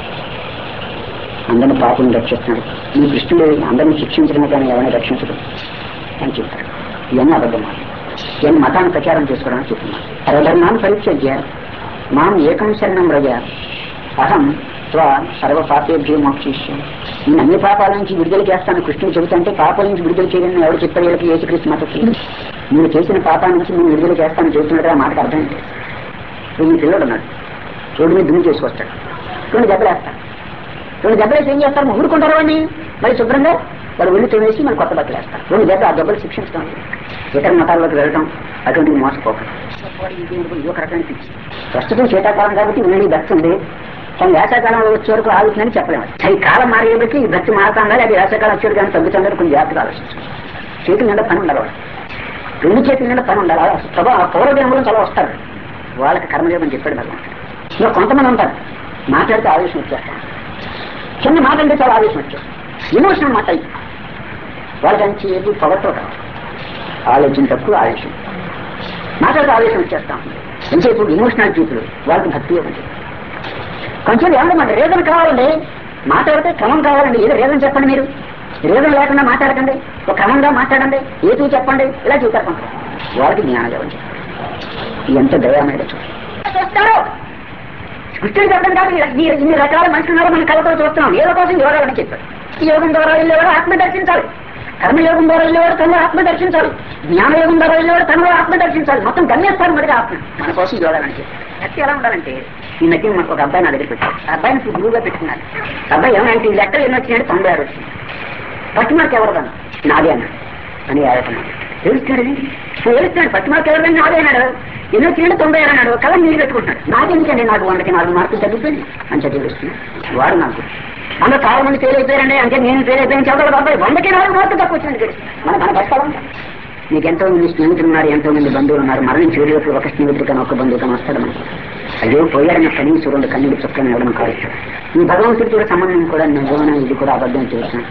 Speaker 1: అందరిని పాపం రక్షిస్తున్నాడు ఈ కృష్ణుడు అందరిని శిక్షించడమే కానీ ఎవరిని రక్షించడు అని చెప్తారు ఇవన్నీ అబద్ధం ఇవన్నీ మతాన్ని ప్రచారం చేసుకోవడానికి చెప్తున్నాను సర్వధర్మాన్ని పరిత్యజ్య మాం ఏకం శరణం రజ అహం త్వ సర్వ పాపేభ్యో మోక్షిష్యం నేను అన్ని పాపాల నుంచి విడుదల చేస్తాను కృష్ణుడు చెబుతుంటే పాపాల నుంచి విడుదల చేయని ఎవరు చెప్పారు వీళ్ళకి యేసుక్రీస్తు మాట మీరు చేసిన పాపాల నుంచి నేను విడుదల చేస్తాను చెబుతున్నట్టు ఆ మాటకు అర్థం ఏంటి ఇప్పుడు మీ పిల్లడు ఉన్నాడు రోడ్డు మీద దుమ్ము చేసుకొస్తాడు రెండు దెబ్బలేస్తాడు రెండు దెబ్బలేసి ఏం చేస్తారు ఊరుకుంటారు వాడిని మరి శుభ్రంగా వాడు ఒళ్ళు తోమేసి మన కొత్త బట్టలు వేస్తారు రెండు దెబ్బలు ఆ దెబ్బలు శిక్షించడం ఇతర మతాల్లోకి వెళ్ళడం అటువంటివి మోసపోకండి ఇది ఒక రకమైన పిచ్చి ప్రస్తుతం శీతాకాలం కాబట్టి ఉన్నది భక్తి ఉంది కానీ వేసవకాలంలో వచ్చే వరకు ఆగుతుందని చెప్పలేము ఈ కాలం మారేబట్టి ఈ భక్తి మారుతా ఉండాలి అది వేసవకాలం వచ్చేది కానీ తగ్గుతుందని కొంచెం జాగ్రత్తగా ఆలోచించాలి చేతుల నిండా పని ఉండాలి వాడు రెండు చేతుల నిండా పని ఉండాలి అలా ప్రభా పౌరదేవులు చాలా వస్తారు వాళ్ళకి కర్మదేవని చెప్పాడు భగవంతుడు ఇంకా కొంతమంది ఉంటారు మాట్లాడితే ఆవేశం వచ్చేస్తారు చిన్న మాట అంటే చాలా ఆవేశం వచ్చేస్తారు ఎమోషనల్ మాట ఇది. వాళ్ళకి అంచి ఏది పొగట్టో కాదు ఆలోచన తక్కువ ఆవేశం మాట్లాడితే ఆవేశం వచ్చేస్తాం ఎంతసేపు ఇమోషనల్ పీపుల్ వాళ్ళకి భక్తి యోగం చెప్పారు. కొంచెం ఏమన్నా మన రీజన్ కావాలండి మాట్లాడితే క్రమం కావాలండి ఏదో రీజన్ చెప్పండి మీరు రీజన్ లేకుండా మాట్లాడకండి ఒక క్రమంగా మాట్లాడండి ఏదో చెప్పండి ఇలా చూస్తారు వాళ్ళకి జ్ఞానం ఇవ్వండి ఎంత దయామేడ చూస్తారు కృష్ణుడు చెప్పడం కాదు ఇలా ఈ- ఇన్ని రకాల మనుషులు ఉన్నారో మన కళతో చూస్తున్నాం ఏదో కోసం యోగాలని చెప్పాడు ఈ యోగం ద్వారా వెళ్ళేవాడు ఆత్మ దర్శించాలి కర్మయోగం ద్వారా వెళ్ళేవాడు తనలో ఆత్మ దర్శించాలి జ్ఞానయోగం ద్వారా వెళ్ళేవాడు తనలో ఆత్మ దర్శించాలి మొత్తం గమ్యస్థానం మటుకు ఆత్మ మన కోసం చూడాలంటే భక్తి ఎలా ఉండాలంటే ఈ మధ్య మనకు ఒక అబ్బాయి నా దగ్గరికి వచ్చాడు ఆ అబ్బాయిని గురువుగా పెట్టుకున్నాను ఆ అబ్బాయి ఏమంటే ఈ లెక్కలు ఎన్ని వచ్చినాడు తొంభై ఆరు వచ్చింది ఫస్ట్ మార్క్ ఎవరిదన్నా నాదే అన్నాడు అని ఆడుతున్నాడు తెలుస్తున్నాడు తెలుస్తున్నాడు ఫస్ట్ మార్క్ ఎవరిదని నాదే అన్నాడు ఎన్ని వచ్చినాడు తొంభై ఆరు అన్నాడు కథ నీళ్ళు పెట్టుకుంటున్నాడు నాకెందుకండి నాకు వందకి నాలుగు మార్కులు తగ్గిపోయింది అని చదివిస్తున్నాడు వాడు నాకు అందులో చాలా మంది ఫెయిల్ అయిపోయారండి అంటే నేను ఫెయిల్ అయిపోయాను చదవడం అబ్బాయి వందకి నాలుగు మార్కులు తక్కువ వచ్చింది మన మన కష్టాలు మీకు ఎంతో మంది స్నేహితులు ఉన్నారు ఎంతో మంది బంధువులు ఉన్నారు మరణించి వెళ్ళినప్పుడు ఒక స్నేహితుడు కానీ ఒక బంధువు కానీ వస్తాడు మనకి అయ్యో పోయాడన్న కనీసం రెండు కన్నీళ్ళు చొక్కని ఇవ్వడం కాదు ఈ భగవంతుడితో కూడా సంబంధం కూడా నిజమైన ఇది కూడా అబద్ధం చేశాను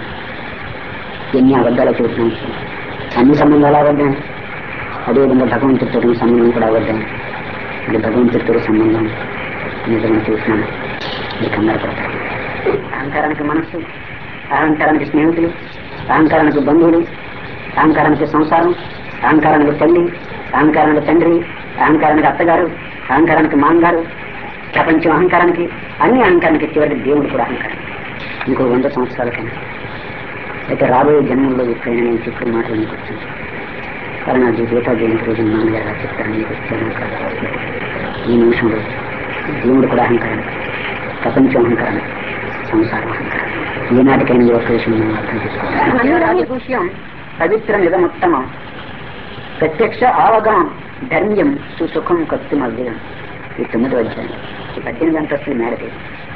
Speaker 1: ఎన్ని అబద్ధాలు చూస్తున్నాం అన్ని సంబంధాలు అబద్ధం అదేవిధంగా భగవంతుడితో సంబంధం కూడా అబద్ధం ఇది భగవంతుడితో సంబంధం నిజంగా చూస్తున్నాను ఇది కంగారు పడతారు అహంకారానికి మనస్సు అహంకారానికి స్నేహితులు అహంకారానికి బంధువులు అహంకారానికి సంసారం అహంకారానికి తల్లి అహంకారానికి తండ్రి అహంకారానికి అత్తగారు అహంకారానికి మామగారు ప్రపంచం అహంకారానికి అన్ని అహంకారానికి చివరికి దేవుడు కూడా అహంకారం ఇంకో వంద సంవత్సరాల కన్నా అయితే రాబోయే జన్మల్లో ఎప్పుడైనా నేను చెప్పిన మాట మీకు వచ్చింది కానీ అది గీతా జయంతి రోజు నాన్నగారు అలా చెప్తారని మీకు వచ్చాను కాదు. ఈ నిమిషంలో దేవుడు కూడా అహంకారం ప్రపంచం అహంకారం సంసారం అహంకారం ఏనాటికైనా ఈ ఒక్క విషయం మనం అర్థం చేసుకోవాలి విషయం పవిత్రం ఇదముత్తమం ప్రత్యక్ష ఆవగమం ధర్మ్యం సుసుఖం కత్తుం అవ్యయం ఈ తొమ్మిది అధ్యాయం ఈ పద్దెనిమిది అంతస్తులు మేడకి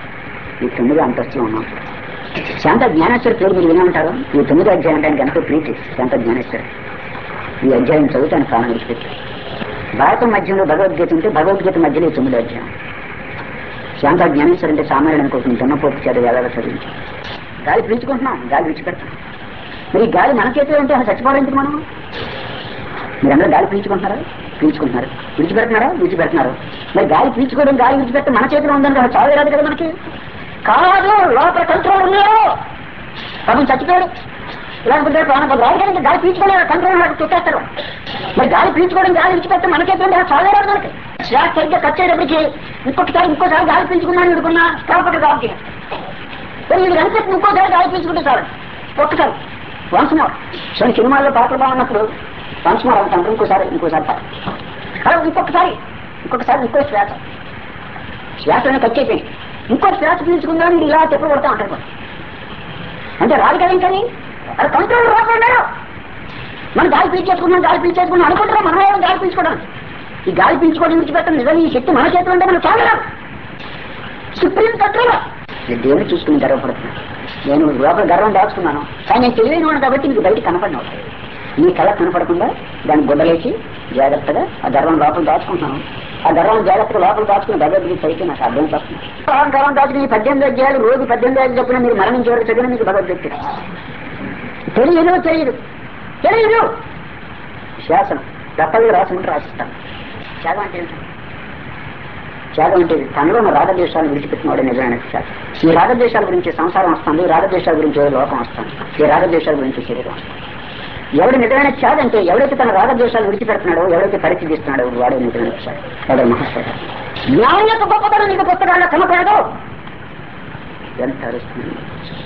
Speaker 1: ఈ తొమ్మిది అంతస్తులు ఉన్నాం శాంత జ్ఞానేశ్వర పేరు మీరు వినే ఉంటారు ఈ తొమ్మిది అధ్యాయం అంటే ఆయనకి ఎంతో ప్రీతి శాంత జ్ఞానేశ్వర ఈ అధ్యాయం చదువుతాను కాలం విడిచిపెట్టి భారతం మధ్యంలో భగవద్గీత ఉంటే భగవద్గీత మధ్యలో ఈ తొమ్మిది అధ్యాయం శాంత జ్ఞానేశ్వర అంటే సామాన్యుడు అనుకోకుండా దున్నపోతు చదువు ఎలా చదివించి గాలి పీల్చుకుంటున్నాం గాలి విడిచిపెడతాం మరి ఈ గాలి మన చేతిలో ఉంటే అసలు చచ్చిపోవడం ఎందుకు మనం మీరందరూ గాలి పీల్చుకుంటున్నారా పీల్చుకుంటున్నారు విడిచిపెడుతున్నారా విడిచిపెడుతున్నారు మరి గాలి పీల్చుకోవడం గాలి విడిచిపెడితే మన చేతిలో ఉందని కదా చావు రాదు కదా మనకి కాదు లోపల కంట్రోల్ ఉన్నాయో పాపం చచ్చిపోయాడు లేకపోతే ప్రాణం పోదు. రాదు కానీ గాలి పీల్చుకోలేదు కంట్రోల్ నాకు చుట్టేస్తారు మరి గాలి పీల్చుకోవడం గాలి విడిచిపెడితే మన చేతిలో ఉంటే చావు రాదు మనకి శ్వాస సరిగ్గా ఖర్చు అయ్యేటప్పటికి ఇంకొకసారి ఇంకోసారి గాలి పీల్చుకున్నాను అనుకున్నా కాకపోతే కాబట్టి మరి ఇది కనిపిస్తుంది ఇంకోసారి గాలి పీల్చుకుంటే చాలు ఒక్కసారి వన్స్ మోర్ సో సినిమాల్లో పాటలు బాగున్నప్పుడు వన్స్ మోర్ అంటాం ఇంకోసారి ఇంకోసారి పాట అలా ఇంకొకసారి ఇంకొకసారి ఇంకో శ్వాస శ్వాస ఖర్చు అయిపోయింది ఇంకో శ్వాస పీల్చుకుందా మీరు ఇలా చెప్ప కొడతా ఉంటారు అంటే రాదు కదా ఇంకా అది కంట్రోల్ రాకుండా మనం గాలి పీల్చేసుకున్నాం గాలి పీల్చేసుకున్నాం అనుకుంటున్నాం మనం ఏమో గాలి పీల్చుకోవడం ఈ గాలి పీల్చుకోవడం విడిచిపెట్టడం నిజం ఈ శక్తి మన చేతిలో ఉంటే మనం చాలడం సుప్రీం కంట్రోల్ నేను దేవుని చూసుకుని గర్వపడుతున్నాను నేను లోపల గర్వం దాచుకున్నాను కానీ నేను తెలియని వాడు కాబట్టి నీకు బయట కనపడినావు నీ కళ కనపడకుండా దాన్ని గుడ్డలేసి జాగ్రత్తగా ఆ గర్వం లోపల దాచుకుంటున్నాను ఆ గర్వం జాగ్రత్తగా లోపల దాచుకుని భగవద్గీత అయితే నాకు అర్థం తప్ప ఆ గర్వం దాచుకుని ఈ పద్దెనిమిది అధ్యాయులు రోజు పద్దెనిమిది అధ్యాయులు చెప్పిన మీరు మరణించే వరకు చదివిన మీకు భగవద్గీత తెలియదు తెలియదు తెలియదు శాసనం తప్పదు రాసమంటే రాసిస్తాను త్యాగం అంటే ఏంటి? త్యాగం అంటే ఇది. తనలో ఉన్న రాగద్వేషాలను విడిచిపెట్టినవాడే నిజమైన త్యాగం ఈ రాగద్వేషాల గురించి సంసారం వస్తుంది ఈ రాగద్వేషాల గురించి లోకం వస్తుంది ఈ రాగద్వేషాల గురించి శరీరం వస్తుంది ఎవడు నిజమైన త్యాగం అంటే ఎవడైతే తన రాగద్వేషాలు విడిచిపెడుతున్నాడో ఎవడైతే పరిశీలిస్తున్నాడో వాడే నిజమైన త్యాగం వాడే మహర్షి జ్ఞానం యొక్క గొప్పతనం నీకు పుస్తకాల్లో కనపడదు ఎంత అరుస్తుంది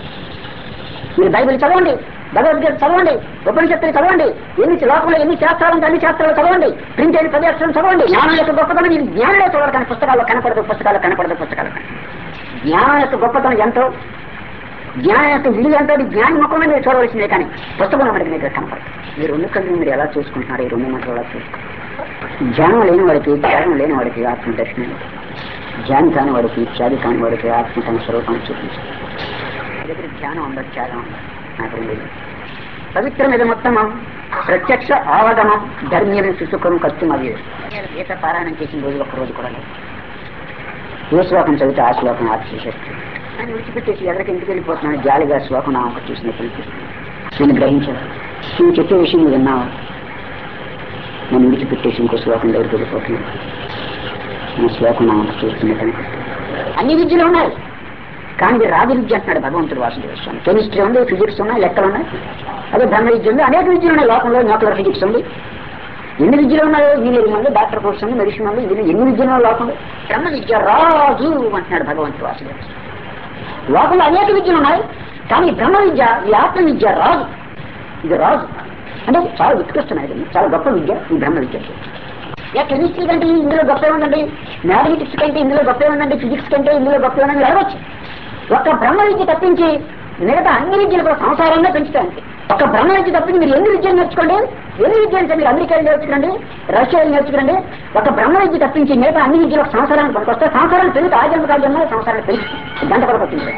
Speaker 1: మీరు బైబిల్ చదవండి భగవద్గీత చదవండి ఉపనిషత్తులు చదవండి ఎన్ని లోకంలో ఎన్ని శాస్త్రాలు ఉంటే అన్ని శాస్త్రాలు చదవండి ప్రింట్ అయిన పది అక్షరం చదవండి జ్ఞానం యొక్క గొప్పతనం ఇది జ్ఞానంలో చూడాలి కానీ పుస్తకాల్లో కనపడదు పుస్తకాలు కనపడదు పుస్తకాలు కనపడదు. జ్ఞానం యొక్క గొప్పతనం ఎంతో జ్ఞానం యొక్క విలువ ఎంతో అది జ్ఞాని ముఖమే మీరు చూడవలసిందే కానీ పుస్తకంలో మనకి మీకు కనపడదు మీరు రెండు కళ్ళు మీరు ఎలా చూసుకుంటున్నారు ఈ రెండు మాటలు ఎలా చూసుకుంటారు జ్ఞానం లేని వాడికి త్యాగం లేని వాడికి ఆత్మ దర్శనం జ్ఞాని కాని వాడికి త్యాగి కాని వాడికి ఆత్మ తన స్వరూపాన్ని చూపించారు మీ దగ్గర ధ్యానం ఉందా త్యాగం ఉందా నాకు లేదు పవిత్రం ఇది మొత్తం ప్రత్యక్ష ఆవగమం ధర్మ్యం సుసుఖం కత్తుం అవి నేను గీత పారాయణం చేసిన రోజు ఒక్క రోజు కూడా లేదు ఏ శ్లోకం చదివితే ఆ శ్లోకం ఆశిషేస్తుంది ఆయన విడిచిపెట్టేసి ఎవరికి ఇంటికి వెళ్ళిపోతున్నాను జాలిగా శ్లోకం నా ఒక చూసినట్టు అనిపిస్తుంది నేను గ్రహించాను నువ్వు చెప్పే విషయం నువ్వు విన్నావా నన్ను విడిచిపెట్టేసి ఇంకో శ్లోకం దగ్గరికి వెళ్ళిపోతున్నాను నా శ్లోకం నా ఒక చూస్తున్నట్టు అనిపిస్తుంది అన్ని విద్యలు ఉన్నాయి కానీ ఇది రాజ విద్య అంటున్నాడు భగవంతుడు వాసుదేవ స్వామి కెమిస్ట్రీ ఉంది ఫిజిక్స్ ఉన్నాయి లెక్కలు ఉన్నాయి అదే బ్రహ్మ విద్య ఉంది అనేక విద్యలు ఉన్నాయి లోకంలో న్యూక్లియర్ ఫిజిక్స్ ఉంది ఎన్ని విద్యలు ఉన్నాయో ఇంజనీరింగ్ ఉంది డాక్టర్ కోర్స్ ఉంది మెడిసిన్ ఉంది ఇది ఎన్ని విద్యలు ఉన్నాయి లోకంలో బ్రహ్మ విద్య రాజు అంటున్నాడు భగవంతుడు వాసుదేవ స్వామి లోకంలో అనేక విద్యలు ఉన్నాయి కానీ బ్రహ్మ విద్య ఈ ఆత్మ విద్య రాజు ఇది రాజు అంటే చాలా ఉత్కృష్టమైనది చాలా గొప్ప విద్య ఈ బ్రహ్మ విద్య యా కెమిస్ట్రీ కంటే ఇందులో గొప్ప ఏముందండి మ్యాథమెటిక్స్ కంటే ఇందులో గొప్ప ఏముందండి ఫిజిక్స్ కంటే ఇందులో గొప్ప ఏముందని అడగచ్చు ఒక్క బ్రహ్మ విద్య తప్పించి మిగతా అన్ని విద్యలు కూడా సంసారంలో పెంచుతాయి ఒక బ్రహ్మ విద్య తప్పించి మీరు ఎన్ని విద్యలు నేర్చుకోండి ఎన్ని విద్యలు అంటే మీరు అమెరికా నేర్చుకోండి రష్యా నేర్చుకోండి ఒక బ్రహ్మ విద్య తప్పించి మిగతా అన్ని విద్యలు సంసారానికి పనికొస్తే సంసారాలు పెరుగుతాయి ఆ జన్మ కాల జన్మ సంసారాలు పెరుగుతాయి గంట పడకొచ్చింది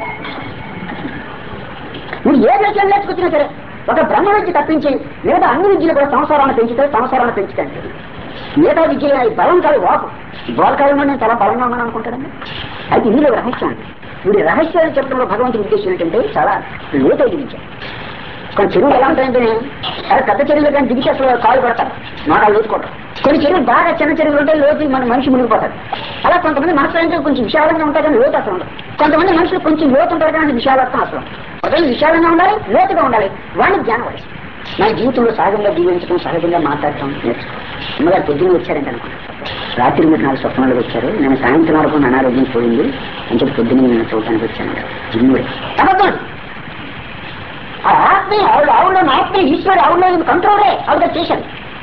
Speaker 1: మీరు ఏ విషయం నేర్చుకొచ్చినా సరే ఒక బ్రహ్మ విద్య తప్పించి మిగతా అన్ని విద్యలు కూడా సంసారాన్ని పెంచుతాయి సంసారాన్ని పెంచుతాయి మిగతా విద్య ఈ బలం కాదు వాపు బోలకాయ నేను చాలా బలంగా ఉన్నాను అనుకుంటాడండి అయితే ఇందులో రహస్యం ఉంది వీడి రహస్యాలు చెప్పడంలో భగవంతుడి ఉద్దేశం ఏంటంటే చాలా లోతైన విద్య కొన్ని చెరువులు ఎలా ఉంటాయంటే అదే పెద్ద చెరువులు కానీ దిగితే అసలు కాలు పడతారు మాటలు లోతుకోవడం కొన్ని చెరువులు బాగా చిన్న చెరువులు ఉంటాయి లోతు మన మనిషి మునిగిపోతారు అలా కొంతమంది మనసు అంటే కొంచెం విశాలంగా ఉంటారు కానీ లోతు అసలు ఉండదు కొంతమంది మనుషులు కొంచెం లోతు ఉంటారు కానీ విశాలత్వం అసలు ఉండదు. ఒకవేళ విశాలంగా ఉండాలి లోతుగా ఉండాలి వాళ్ళని జ్ఞానం వయసు నా జీవితంలో సహజంగా జీవించడం సహజంగా మాట్లాడటం నేర్చుకో అమ్మగారు పొద్దున్న వచ్చారంటే అనుకుంటా రాత్రి మీరు నాలుగు స్వప్నాలు వచ్చారు నేను సాయంత్రం వరకు నా అనారోగ్యం పోయింది అని చెప్పి పొద్దున్న నేను చూడటానికి వచ్చాను జిమ్ముడే అబద్ధం ఆ ఆత్మే ఆవిడ ఆవిడ ఆత్మే ఈశ్వరు ఆవిడ కంట్రోలే ఆవిడ చేశాను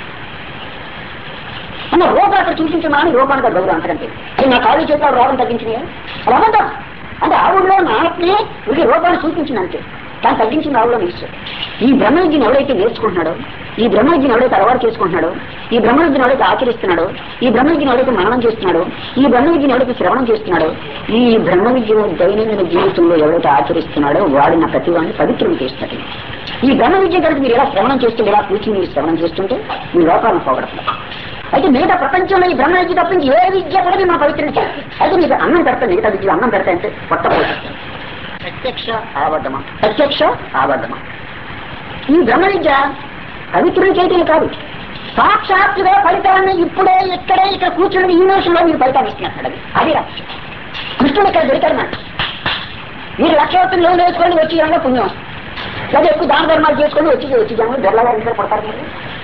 Speaker 1: అన్న రూపాయి అక్కడ చూపించమా అని రూపానికి గౌరవం అంతకంటే అది నా కాలు చేతిలో రోగం తగ్గించినాయి అది అబద్ధం అంటే ఆవిడలో నా ఆత్మే ఇది రూపాన్ని చూపించింది అంతే దాన్ని తగ్గించిన ఆవిడ ఈశ్వరు ఈ బ్రహ్మవిద్యను ఎవడైతే నేర్చుకుంటున్నాడో ఈ బ్రహ్మవిద్యను ఎవడైతే అలవాటు చేసుకుంటున్నాడో ఈ బ్రహ్మవిద్యను ఎవడైతే ఆచరిస్తున్నాడో ఈ బ్రహ్మవిద్యను ఎవడైతే మననం చేస్తున్నాడో ఈ బ్రహ్మవిద్యను ఎవడైతే శ్రవణం చేస్తున్నాడో ఈ బ్రహ్మవిద్యను దైనందిన జీవితంలో ఎవడైతే ఆచరిస్తున్నాడో వాడు నా ప్రతి వాడిని పవిత్రం చేస్తాడు ఈ బ్రహ్మ విద్య కనుక మీరు ఎలా శ్రవణం చేస్తుంటే ఇలా కూర్చుని మీరు శ్రవణం చేస్తుంటే మీ లోపాలను పోగొడతారు అయితే మిగతా ప్రపంచంలో ఈ బ్రహ్మ విద్య తప్పించి ఏ విద్య కూడా మీరు మా పవిత్రం చేయాలి అయితే మీకు అన్నం పెడతాను మిగతా విద్య అన్నం పెడతాయంటే కొట్టబోతుంది ప్రత్యక్ష ఆబద్ధమా ప్రత్యక్ష ఆబద్ధమా ఈ బ్రహ్మ విద్య పవిత్రం చేయటమే కాదు సాక్షాత్తుగా ఫలితాన్ని ఇప్పుడే ఇక్కడే ఇక్కడ కూర్చుని ఈ నిమిషంలో మీరు ఫలితాన్ని ఇస్తున్నట్టు అది అది రహస్యం కృష్ణుడు ఇక్కడ దొరికాడు నాకు మీరు లక్షవత్తులు లోన్ వేసుకొని వచ్చి జనంలో పుణ్యం వస్తుంది లేదా ఎక్కువ దాన ధర్మాలు చేసుకొని వచ్చి వచ్చి జనం బిర్లాగారి ఇంట్లో పుడతారు మీరు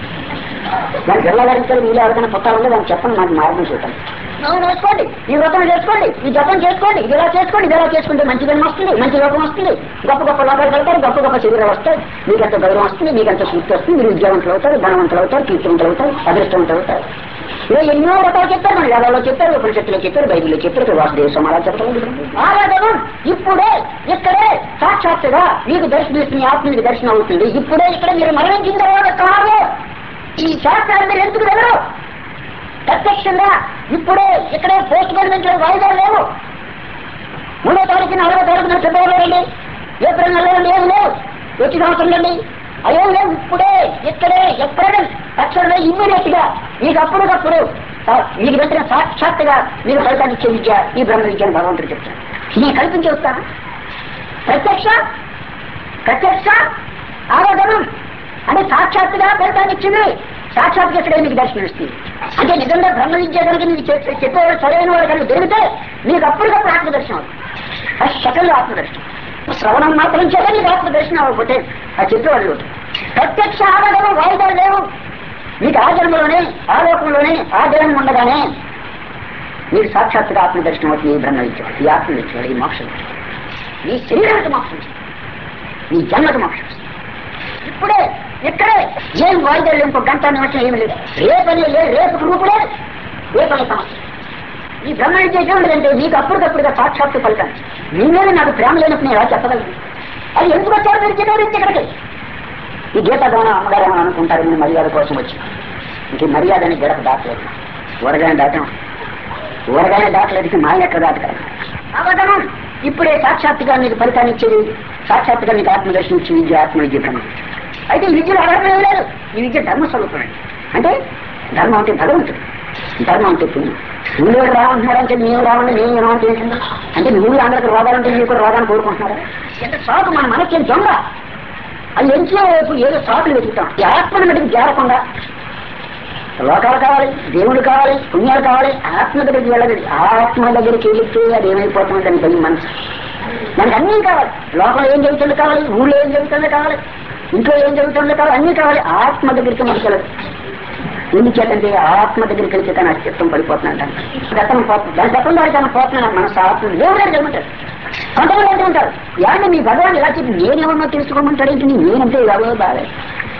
Speaker 1: దాని బిర్లాగారి ఇంట్లో మీరు ఎవరికైనా పుట్టాలంటే దాన్ని చెప్పండి నాకు మార్గం చూడండి అవును వేసుకోండి ఈ వ్రతం చేసుకోండి ఈ జపం చేసుకోండి ఇది ఇలా చేసుకోండి ఇది ఇలా చేసుకుంటే మంచి జన్మ వస్తుంది మంచి లోకం వస్తుంది గొప్ప గొప్ప లోకాలు వెళ్తారు గొప్ప గొప్ప శరీరాలు వస్తాయి మీకంత గౌరవం వస్తుంది మీకంత శక్తి వస్తుంది మీరు విద్యావంతులు అవుతారు ధనవంతులు అవుతారు కీర్తివంతులు అవుతారు అదృష్టవంతులు అవుతారు ఇలా ఎన్నో రకాలు చెప్పారు మన వేదాల్లో చెప్పారు ఉపనిషత్తులో చెప్పారు బైబిల్లో చెప్పారు వాసుదేవ సమాధానం చెప్పలేదు ఆరాధనం ఇప్పుడే ఇక్కడే సాక్షాత్తుగా మీకు దర్శనమిస్తుంది ఆత్మ మీకు దర్శనం అవుతుంది ఇప్పుడే ఇక్కడ మీరు మరణించిన తర్వాత కాదు ఈ శాస్త్రాలు మీరు ఎందుకు వెళ్ళరు ప్రత్యక్షంగా ఇప్పుడే ఇక్కడే పోస్ట్ గవర్నమెంట్ వాయిదాలు లేవు మూడో తారీఖున నాలుగో తారీఖున ఫిబ్రవరి రండి ఏప్రిల్ నెలలో రండి ఏమి లేవు వచ్చి సంవత్సరం రండి అయ్యో లేవు ఇప్పుడే ఇక్కడే ఎప్పుడైనా తక్షణమే ఇమ్మీడియట్ గా మీకు అప్పుడుకప్పుడు సా- మీకు వెంటనే సాక్షాత్తుగా మీరు ఫలితాన్ని ఇచ్చే విద్య ఈ బ్రహ్మ విద్య అని భగవంతుడు చెప్తాను నేను కల్పించి వస్తాను ప్రత్యక్ష ప్రత్యక్ష ఆరాధనం అంటే సాక్షాత్తుగా ఫలితాన్ని ఇచ్చింది సాక్షాత్తుగా ఇక్కడే మీకు దర్శనం ఇస్తుంది అంటే నిజంగా బ్రహ్మ విద్య కనుక మీకు చెప్పే- చెప్పేవాడు సరైన వాడు కనుక దొరికితే మీకు అప్పటికప్పుడు ఆత్మదర్శనం అవుతుంది ఆ సెకండ్ ఆత్మదర్శనం శ్రవణం మాత్రం చేత మీకు ఆత్మదర్శనం అవ్వకపోతే ఆ చెప్పేవాళ్ళు ప్రత్యక్ష ఆరాధన వాయిదాలు లేవు మీకు ఆ జన్మలోనే ఆ లోకంలోనే ఆ జన్మ ఉండగానే మీకు సాక్షాత్తుగా ఆత్మదర్శనం అవుతుంది ఈ బ్రహ్మ విద్య ఈ ఆత్మ విద్య ఈ మోక్షం నీ శరీరానికి మోక్షం ఇస్తుంది. నీ జన్మకు మోక్షం ఇస్తుంది. ఇప్పుడే ఇక్కడే ఏం వాయిదాలు లేవు, ఇంకో గంట నిమిషం ఏమి లేదు రేపని లేదు రేపు రూపు లేదు రేపనే సమస్య ఈ బ్రహ్మ విద్య ఎటువంటిదంటే మీకు అప్పటికప్పుడుగా సాక్షాత్తు ఫలితం మీ మీద నాకు ప్రేమ లేనప్పుడు నేను ఎలా చెప్పగలను అది ఎందుకు వచ్చారు మీరు చిన్న ఇక్కడికి ఈ గీత గమనం అమ్మగారు ఏమని అనుకుంటారు నేను మర్యాద కోసం వచ్చి ఇంక ఈ మర్యాద అని గడప దాటలేదు ఊరగానే దాటం ఊరగానే దాటలేదు మా ఎక్కడ దాటగలం అవగమనం ఇప్పుడే సాక్షాత్తుగా మీకు ఫలితాన్ని ఇచ్చేది సాక్షాత్తుగా మీకు ఆత్మదర్శనం ఇచ్చే విద్య ఆత్మ విద్య బ్రహ్మ విద్య. అయితే ఈ విద్యలో అడగడం లేదు ఈ విద్య ధర్మ స్వరూపమే అంటే ధర్మం అంటే భగవంతుడు ధర్మం అంటే పుణ్యం నువ్వు రావంటున్నారంటే నేను రావండి నేను ఏమంటే ఏంటండి అంటే నువ్వు అందరికి రోగాలంటే మీరు కూడా రోగాన్ని కోరుకుంటున్నారా ఎంత సాకు మన మనకేం దొంగ అది ఎంచే వైపు ఏదో సాకులు వెతుకుతాం ఈ ఆత్మను మటుకు చేరకుండా లోకాలు కావాలి దేవుడు కావాలి పుణ్యాలు కావాలి ఆత్మ దగ్గరికి వెళ్ళలేదు ఆత్మ దగ్గరికి వెళితే అది ఏమైపోతుంది దాని భయం మనసు మనకి అన్నీ కావాలి లోపల ఏం జరుగుతుందో కావాలి ఊళ్ళో ఏం జరుగుతుందో కావాలి ఇంట్లో ఏం జరుగుతుందో కావాలి అన్నీ కావాలి ఆత్మ దగ్గరికి మనకి వెళ్ళదు ఎందుచేతంటే ఆత్మ దగ్గరికి వెళ్తే తన అస్తిత్వం పడిపోతున్నాడు గతం పోతుంది దాని గతం వారికి తను పోతున్నాడు మనసు ఆత్మ దేవుడు గారు ఏమంటారు కొంతమంది అంటూ ఉంటారు ఏమంటే మీ భగవాన్ ఇలా చెప్పి నేనేమన్నా తెలుసుకోమంటాడు ఏంటి నేనంటే ఇలాగో బాగా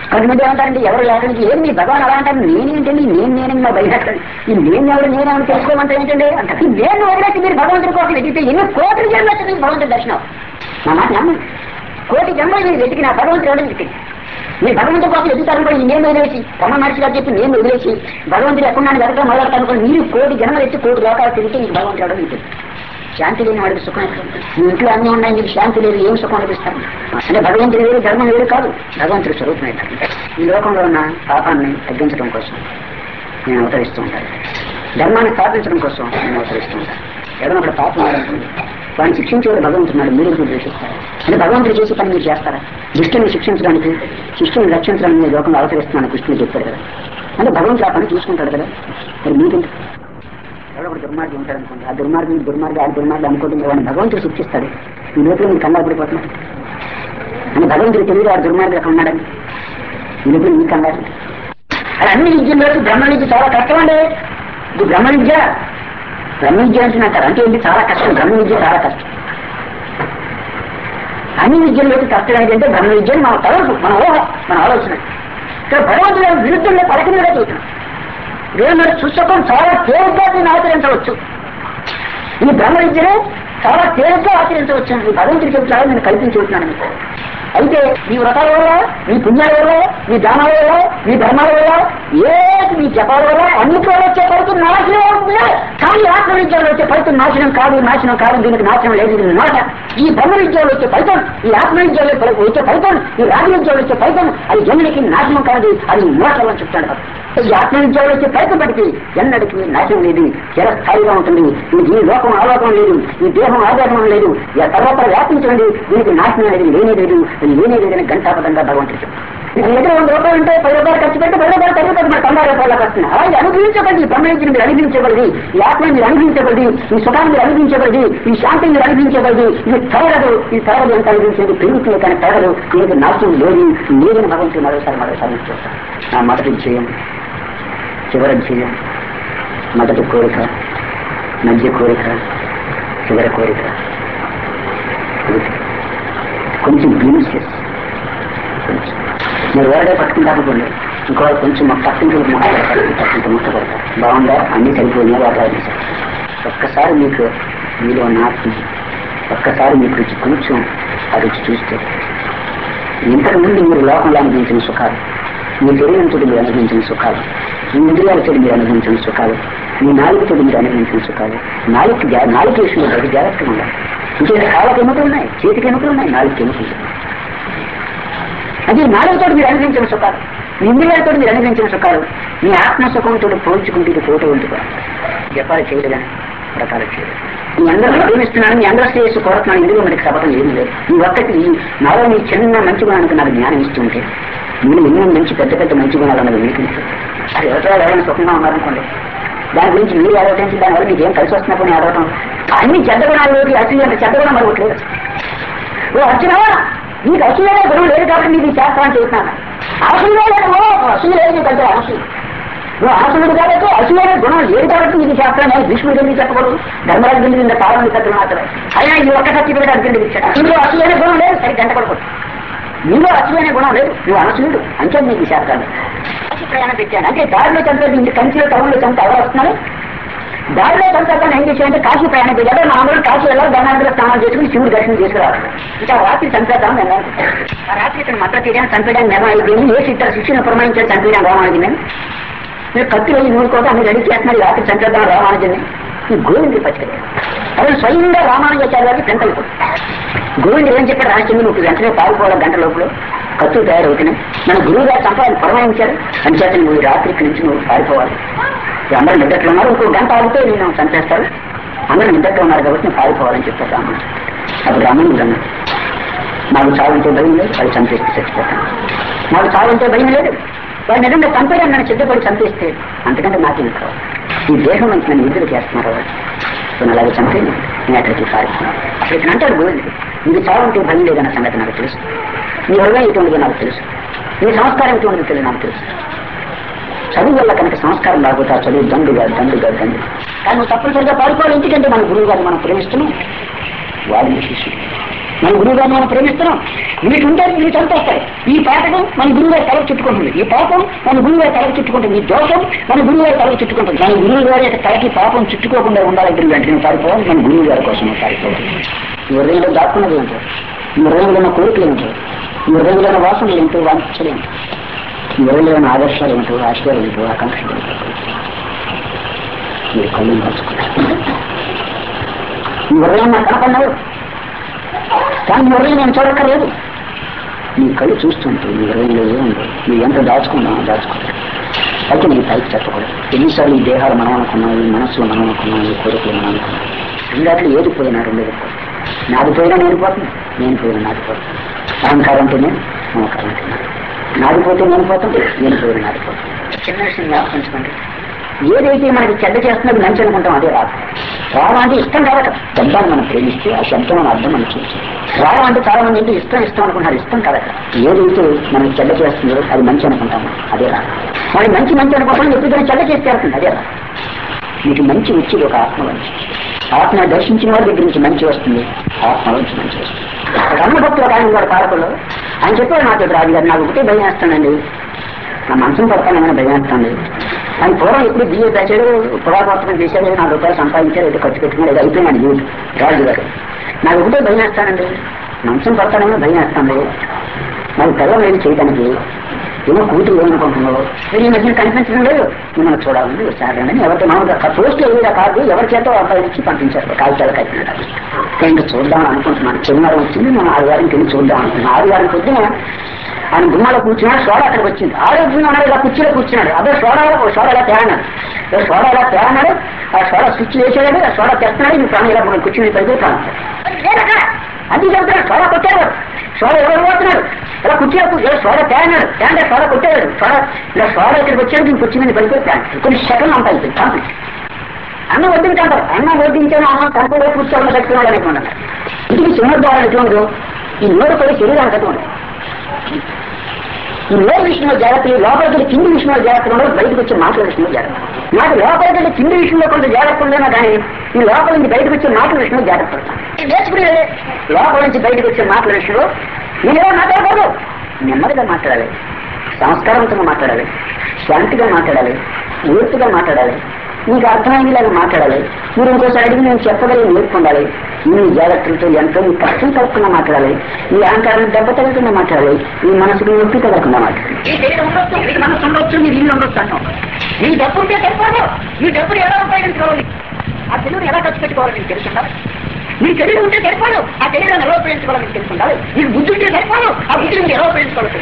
Speaker 1: కొంతమంది ఏమంటారంటే ఎవరు లేకుండా ఏం మీ భగవాన్ అలా అంటారు నేనేంటండి నేను నేనని మా బయట ఈ నేను ఎవరు నేనేమని తెలుసుకోమంటే ఏంటండి అంటారు ఈ నేను వదిలేసి మీరు భగవంతుడి కోసం వెతికితే ఎన్ని కోట్ల జన్మలు వచ్చింది మీకు భగవంతుడి దర్శనం నా మాట నమ్మండి కోటి జన్మలు మీరు వెతికిన భగవంతుడు ఎవరు వెతికి మీరు భగవంతుడి కోసం ఎదుగుతారు కూడా ఈ నేను వదిలేసి రమ మహర్షి గారు చెప్పి నేను వదిలేసి భగవంతుడు ఎక్కడున్నాను వెతకడం మొదలెడతాను కూడా మీరు కోటి జన్మలు ఎత్తి కోటి లోకాలు తిరిగితే మీకు భగవంతుడు ఎవరు వెతికి శాంతి లేని వాడికి సుఖం ఎక్కడ ఉంటుంది? మీ ఇంట్లో అన్ని ఉన్నాయి మీకు శాంతి లేదు ఏం సుఖం లభిస్తారు అంటే భగవంతుడు వేరు ధర్మం వేరు కాదు భగవంతుడు స్వరూపమే ధర్మం. ఈ లోకంలో ఉన్న పాపాన్ని తగ్గించడం కోసం నేను అవతరిస్తూ ఉంటాను ధర్మాన్ని స్థాపించడం కోసం నేను అవతరిస్తూ ఉంటాను ఎవరైనా అక్కడ పాపం ఉన్నారనుకోండి వాడిని శిక్షించేవాడు భగవంతున్నాడు మీరు ఎందుకు ద్వేషిస్తారు అంటే భగవంతుడు చేసే పని మీరు చేస్తారా దుష్టుని శిక్షించడానికి శిష్యుని రక్షించడానికి నేను లోకంలో అవతరిస్తున్నాను కృష్ణుడు చెప్పాడు కదా అంటే భగవంతుడు ఆ పని చూసుకుంటాడు కదా మరి మీకెందుకు ఎవడో ఒక దుర్మార్గం ఉంటాడు అనుకోండి ఆ దుర్మార్గం ఈ దుర్మార్గం ఆ దుర్మార్గం అనుకుంటుంది వాడిని భగవంతుడు శిక్షిస్తాడు ఈ లోపల మీరు కంగారు పడిపోతున్నారు అని భగవంతుడు తెలియదు ఆ దుర్మార్గం అక్కడ ఉన్నాడని ఈ లోపల మీకు కంగారు అది అన్ని విద్యల్లోకి బ్రహ్మ విద్య చాలా కష్టం అండి ఇది బ్రహ్మ విద్య బ్రహ్మ విద్య అంటున్నారు అంటే ఏంటి చాలా కష్టం బ్రహ్మ విద్య చాలా కష్టం అన్ని విద్యల్లోకి కష్టం ఏంటంటే బ్రహ్మ విద్య మన తలపు మన ఊహ మన ఆలోచన ఇక్కడ భగవంతుడు విరుద్ధంగా పలకినగా చూస్తున్నాం దేవుని పుస్తకం చాలా తేలిగ్గా దీన్ని ఆచరించవచ్చు ఈ బ్రహ్మ విద్యను చాలా తేలిగ్గా ఆచరించవచ్చు ఈ భగవంతుడి చెబుతారు నేను కల్పించుకుంటున్నాను మీకు అయితే మీ వ్రతాల వల్ల మీ పుణ్యాల వల్ల మీ దానాల వల్ల మీ ధర్మాల వల్ల ఏ మీ జపాల వల్ల అన్నిటి వల్ల వచ్చే ఫలితం నాశనం అవుతుంది కానీ ఆత్మ విద్యలో వచ్చే ఫలితం నాశనం కాదు నాశనం కాదు దీనికి నాశనం లేదు ఇది మాట ఈ బ్రహ్మ విద్యలో వచ్చే ఫలితం ఈ ఆత్మ విద్యలో వచ్చే ఫలితం ఈ రాజ విద్యలో వచ్చే ఫలితం అది జన్మకి నాశనం కాదు అది మోసం అని చెప్తాడు ఈ ఆత్మ విద్యలో వచ్చే ఫలితం బట్టి ఎన్నడికి నాశనం లేదు చిరస్థాయిగా ఉంటుంది ఈ ఈ లోకం ఆలోకం లేదు ఈ దేహం ఆధారం లేదు ఈ తర్వాత వ్యాపించండి దీనికి నాశనం అనేది లేనే లేదు అది లేనే లేదని గంటాపదంగా భగవంతుడు చెప్తాడు మీ దగ్గర వంద రూపాయలు ఉంటే పది రూపాయలు ఖర్చు పెట్టి పది రూపాయలు తగ్గుతుంది మరి తొంభై రూపాయలకు వస్తుంది అలాగే అనుభవించబడి ఈ బ్రహ్మవిద్యను మీరు అనుభవించబడి ఈ ఆత్మ మీరు అనుభవించబడి ఈ సుఖాన్ని మీరు అనుభవించబడి ఈ శాంతిని మీరు అనుభవించబడి ఇది తరగదు ఈ తరగదు ఎంత అనుభవించేది పెరుగుతుంది కానీ తరగదు దీనికి నాశనం లేదు లేదని భగవంతుడు మరోసారి మరోసారి మీకు చూస్తాను నా మొదటి విజయం చివరి విజయం మొదటి కోరిక మధ్య కోరిక చివరి కోరిక ఇది కొంచెం గ్లీన్స్ కొంచెం మీరు వేరే పట్టుకుంటారనుకోండి ఇంకో కొంచెం మాకు పక్కింటి మొక్క పెడతారు పక్కింటి మొక్క పెడతారు బాగుందా అన్ని సరిపోయినాయి వాటి ఒక్కసారి మీకు మీలో నాటి ఒక్కసారి మీకు రుచి కొంచెం ఆ రుచి చూస్తే ఇంతకు ముందు మీరు లోకంలో అనుభవించిన సుఖాలు మీ శరీరంతో మీరు అనుభవించిన సుఖాలు మీ ఇంద్రియాలతో మీరు అనుభవించిన సుఖాలు మీ నాలుగుతో మీరు అనుభవించిన సుఖాలు నాలుగు నాలుగు విషయంలో బయట జాగ్రత్తగా ఉండాలి ఇంకే కాళ్ళకి ఎముకలు ఉన్నాయి చేతికి ఎముకలు ఉన్నాయి నాలుగు ఎముకలు ఉన్నాయి. అది నాలుగుతో మీరు అనుభవించిన సుఖాలు మీ ఇంద్రియాలతో మీరు అనుభవించిన సుఖాలు మీ ఆత్మ సుఖంతో పోల్చుకుంటే ఇది ఫోటో ఉంటుంది జపాలు చేయడు కానీ వ్రతాలు చేయడు మీ అందరూ ప్రేమిస్తున్నాను మీ అందరూ శ్రేయస్సు కోరుతున్నాను ఇందులో మనకి సబకం ఏమీ లేదు ఈ ఒక్కటి ఈ నాలో మీ చిన్న మంచి గుణానికి నాకు జ్ఞానం ఇస్తుంటే మీరు ఎన్నో మంచి పెద్ద పెద్ద మంచి గుణాలు అన్నది మీకు ఇస్తుంది. అది ఎవరితో ఎవరైనా సుఖంగా ఉన్నారనుకోండి దాని గురించి మీరు ఆలోచించి దానివల్ల మీకు ఏం కలిసి వస్తున్నప్పుడు ఆడటం అన్ని చెడ్డ గుణాలు అసలు అంత చెడ్డ గుణం మరొకటి లేదు ఓ అర్చన నీకు అసూయనే గుణం లేదు కాబట్టి నీకు ఈ శాస్త్రాన్ని చేస్తున్నాను అసూయే లేదు అసూయ లేదు నీకు అంటే అసూయ నువ్వు ఆసుడు కాబట్టి అసూయనే గుణం లేదు కాబట్టి నీకు ఈ శాస్త్రాన్ని భీష్ముడు ఎందుకు చెప్పకూడదు ధర్మరాజు గురించి ఇంత కాలం కత్తులు మాత్రమే అయినా ఈ ఒక్క సర్టిఫికేట్ అర్జెంట్ ఇచ్చాడు నీలో అసూయనే గుణం లేదు సరి గంట పడుకోదు నీలో అసూయనే గుణం లేదు నువ్వు అనసూయుడు అంతే నీకు ఈ శాస్త్రాన్ని కాశీ ప్రయాణం పెట్టాను అంటే దారిలో చంపేది ఇంటి కంచిలో టౌన్లో చంపి ఎవరు వస్తున్నారు దారిలో చంపాలని ఏం చేశారంటే కాశీ ప్రయాణం పెట్టారు మా అందరూ కాశీ వెళ్ళాలి గంగానగర స్నానం చేసుకుని శివుడు దర్శనం చేసుకురావాలి ఇంకా రాత్రి చంపేద్దాం నేను అనుకుంటాను ఆ రాత్రి ఇతను మద్దతు చేయడానికి చంపేయడానికి నిర్ణయం అయిపోయింది ఏ ఇద్దరు శిష్యుని పురమాయించారు చంపేయడం రామానుజుని మీరు కత్తి వెళ్ళి నూరుకోవడం అన్ని రెడీ చేస్తున్నారు ఈ రాత్రి చంపేద్దాం రామానుజుని ఈ గోవింది పచ్చిక అదే స్వయంగా రామానుజాచార్య గారికి గంటలు గోవిందుడు ఏం చెప్పాడు రాష్ట్రంలో నువ్వు వెంటనే పారిపోవాలి గంట లోపల కత్తులు తయారవుతున్నాయి మన గురువు గారు చంపాలని పురమాయించారు అంచేత నువ్వు ఈ రాత్రికి నుంచి నువ్వు పారిపోవాలి ఈ అందరూ నిద్దట్లో ఉన్నారు ఇంకో గంట ఆగితే నేను చంపేస్తారు అందరూ నిద్దట్లో ఉన్నారు కాబట్టి నేను పారిపోవాలని చెప్పారు రాముడు అప్పుడు రాముడు అన్నాడు నాకు చావుంటే భయం లేదు వాళ్ళు చంపేస్తే చచ్చిపోతాను నాకు చావుంటే భయం లేదు వాళ్ళు నిజంగా చంపేయడం నన్ను సిద్ధపడి చంపేస్తే అంతకంటే నాకేం కావాలి ఈ దేహం నుంచి నన్ను విడుదల చేస్తున్నారు వాళ్ళు నేను అలాగే చంపేయండి నేను అక్కడికి పారిపోయాను అప్పుడు ఇతను అంటాడు గోవిందుడు నీకు చావుంటే భయం లేదన్న సంగతి నాకు తెలుసు నీ హృదయం ఇటువంటిది నాకు తెలుసు నీ సంస్కారం ఇటువంటిది తెలియదు నాకు తెలుసు చదువు వల్ల కనుక సంస్కారం లేకపోతే ఆ చదువు దండుగా దండుగా దండు కానీ నువ్వు తప్పనిసరిగా పారిపోవాలి ఎందుకంటే మన గురువు గారిని మనం ప్రేమిస్తున్నాం వాడిని శిష్యుడు మన గురువు గారిని మనం ప్రేమిస్తున్నాం వీటి ఉంటే వీళ్ళు చంపేస్తాయి ఈ పాతకం మన గురువు గారి తలకు చుట్టుకుంటుంది ఈ పాపం మన గురువు గారి తలకు చుట్టుకుంటుంది ఈ దోషం మన గురువు గారి తలకు చుట్టుకుంటుంది మన గురువు గారి యొక్క తలకి పాపం చుట్టుకోకుండా ఉండాలంటే వెంటనే పారిపోవాలి మన గురువు గారి కోసం పారిపోవాలి ఈ హృదయంలో దాక్కున్నది ఏంటో ఈ హృదయంలో ఉన్న కోరికలు ఏంటో ఈ హృదయంలో ఉన్న వాసనలు ఏంటో వాంఛలు ఏంటో ఈ హృదయంలో ఉన్న ఆదర్శాలు ఏంటో ఆశయాలు ఏంటో ఆకాంక్షలు ఏంటో మీరు కళ్ళు మార్చుకున్నారు ఈ హృదయం నాకు కనపడినావు కానీ నీ హృదయం నేను చూడక్కర్లేదు నీ కళ్ళు చూస్తుంటే నీ హృదయంలో ఏముందో నువ్వు ఎంత దాచుకున్నావు దాచుకున్నావు అయితే నీ పైకి చెప్పకూడదు ఎన్నిసార్లు ఈ దేహాలు మనం అనుకున్నాం ఈ మనస్సులో మనం అనుకున్నాం ఈ కోరికలు మనం అనుకున్నాం రెండాట్లు ఏది పోయినా రెండేది పోతుంది నాది పోయినా నేను పోతుంది నేను పోయినా నాది పోతుంది అహంకారం అంటే నేను మమకారం అంటే నాది. నాది పోతే నేను పోతాను నేను పోయినా నాది పోతాను చిన్న విషయం జ్ఞాపకించుకోండి ఏదైతే మనకి చెడ్డ చేస్తున్నది మంచి అనుకుంటాం అదే రాదు రావడం అంటే ఇష్టం కాదట శబ్దాన్ని మనం ప్రేమిస్తే ఆ శబ్దం మన అర్థం మనం చూసి రావడం అంటే చాలా మంది ఏంటి ఇష్టం ఇష్టం అనుకుంటారు ఇష్టం కాదట ఏదైతే మనం చెడ్డ చేస్తుందో అది మంచి అనుకుంటాం అదే రాదు మరి మంచి మంచి అనుకుంటాం ఎప్పుడైనా చెడ్డ చేసి చేస్తుంది అదే రాదు మీకు మంచి వచ్చేది ఒక ఆత్మ మంచి ఆత్మ దర్శించిన వారి దగ్గర నుంచి మంచి వస్తుంది ఆత్మ నుంచి మంచి వస్తుంది రమణభక్తులు ఒక ఆయన గారు పాలకులు ఆయన చెప్పారు నాకు రాజు గారు నాకు ఒకటే భయం వేస్తానండి నా మనసును పడతానని భయం వేస్తుంది ఆయన పూర్వం ఎప్పుడు బిఏ చేశాడు పురాతత్వం చేశాడు నాలుగు రూపాయలు సంపాదించాడు ఏదో ఖర్చు పెట్టుకున్నాడు ఏదో అయిపోయినాడు జీవితం రాజు గారు నాకు ఒకటే భయం వేస్తానండి మనసును పడతానని భయం వేస్తుంది నాకు పిల్లలు లేదు చేయడానికి ఏమో కూతురు ఏమనుకుంటున్నావు మీరు ఈ మధ్యన కనిపించడం లేదు మిమ్మల్ని చూడాలని వచ్చారని ఎవరితో మామూలుగా పోస్ట్ ఏదో కాదు ఎవరి చేత అబ్బాయి ఇచ్చి పంపించారు కాగితాలు కట్టినాడు ఇంకా చూద్దాం అనుకుంటున్నాను శనివారం వచ్చింది నేను ఆదివారం కింద చూద్దాం అనుకున్నాను ఆదివారం పొద్దున ఆయన గుమ్మాలో కూర్చున్నాడు సోడా అక్కడికి వచ్చింది ఆరోగ్యంగా ఉన్నాడు ఇలా కుర్చీలో కూర్చున్నాడు అదే సోడా సోడా ఇలా తేనాడు సోడా ఇలా తేనాడు ఆ సోడా స్విచ్ వేసాడు ఆ సోడా తెస్తున్నాడు ఈ ప్రాణం ఇలా మనం కూర్చుని పైకి ప్రాణం అది చెబుతున్నాడు సోడా కొట్టాడు సోడా ఎవరు పోతున్నాడు ఇలా కుర్చీలో కూర్చో సోడా తేనాడు తేంటే సోడా కొట్టాడు సోడా ఇలా సోడా ఇక్కడికి వచ్చాడు దీనికి కూర్చుని మీద పడిపోయి ప్రాణం కొన్ని సెకండ్ అంతా అయిపోయింది కంప్లీట్ అన్నం వడ్డించారు అన్నం వడ్డించాను అన్నం కంపలో కూర్చోవడం కట్టుకున్నాడు అనుకున్నాడు ఇంటికి సింహద్వారం ఎటువంటి ఈ నోరు పడి శరీరానికి కట్టుకోండి ఈ నోరు విషయంలో జాగ్రత్త ఈ లోపలికి కింది విషయంలో జాగ్రత్త ఉండదు బయటకు వచ్చే మాటల విషయంలో జాగ్రత్త నాకు లోపలికి కింది విషయంలో కొంత జాగ్రత్త ఉండేనా కానీ ఈ లోపల నుంచి బయటకు వచ్చే మాటల విషయంలో జాగ్రత్త పడతాను నేర్చుకునే లోపల నుంచి బయటకు వచ్చే మాటల విషయంలో నేను ఎలా మాట్లాడకూడదు నెమ్మదిగా మాట్లాడాలి సంస్కారవంతంగా మాట్లాడాలి శాంతిగా మాట్లాడాలి ఓర్పుగా మాట్లాడాలి మీకు అర్థమయ్యేలాగా మాట్లాడాలి మీరు ఇంకోసారి అడిగి నేను చెప్పగలిగి నేర్చుకుండాలి మీ జాగ్రత్తలతో ఎంతో మీ కష్టం కలగకుండా మాట్లాడాలి మీ అహంకారం దెబ్బ తగలకుండా మాట్లాడాలి మీ మనసుకు నొప్పి తగలకుండా మాట్లాడాలి మీ శరీరం ఉండొచ్చు మీకు మనసు ఉండొచ్చు మీ ఇల్లు ఉండొచ్చు అన్నాం మీ డబ్బు ఉంటే సరిపోదు మీ డబ్బుని ఎలా ఉపయోగించుకోవాలి ఆ తెలుగుని ఎలా ఖర్చు పెట్టుకోవాలి మీకు తెలుసుండాలి మీ శరీరం ఉంటే సరిపోదు ఆ శరీరాన్ని ఎలా ఉపయోగించుకోవాలో మీకు తెలుసుండాలి మీకు బుద్ధి ఉంటే సరిపోదు ఆ బుద్ధిని మీరు ఎలా ఉపయోగించుకోవాలి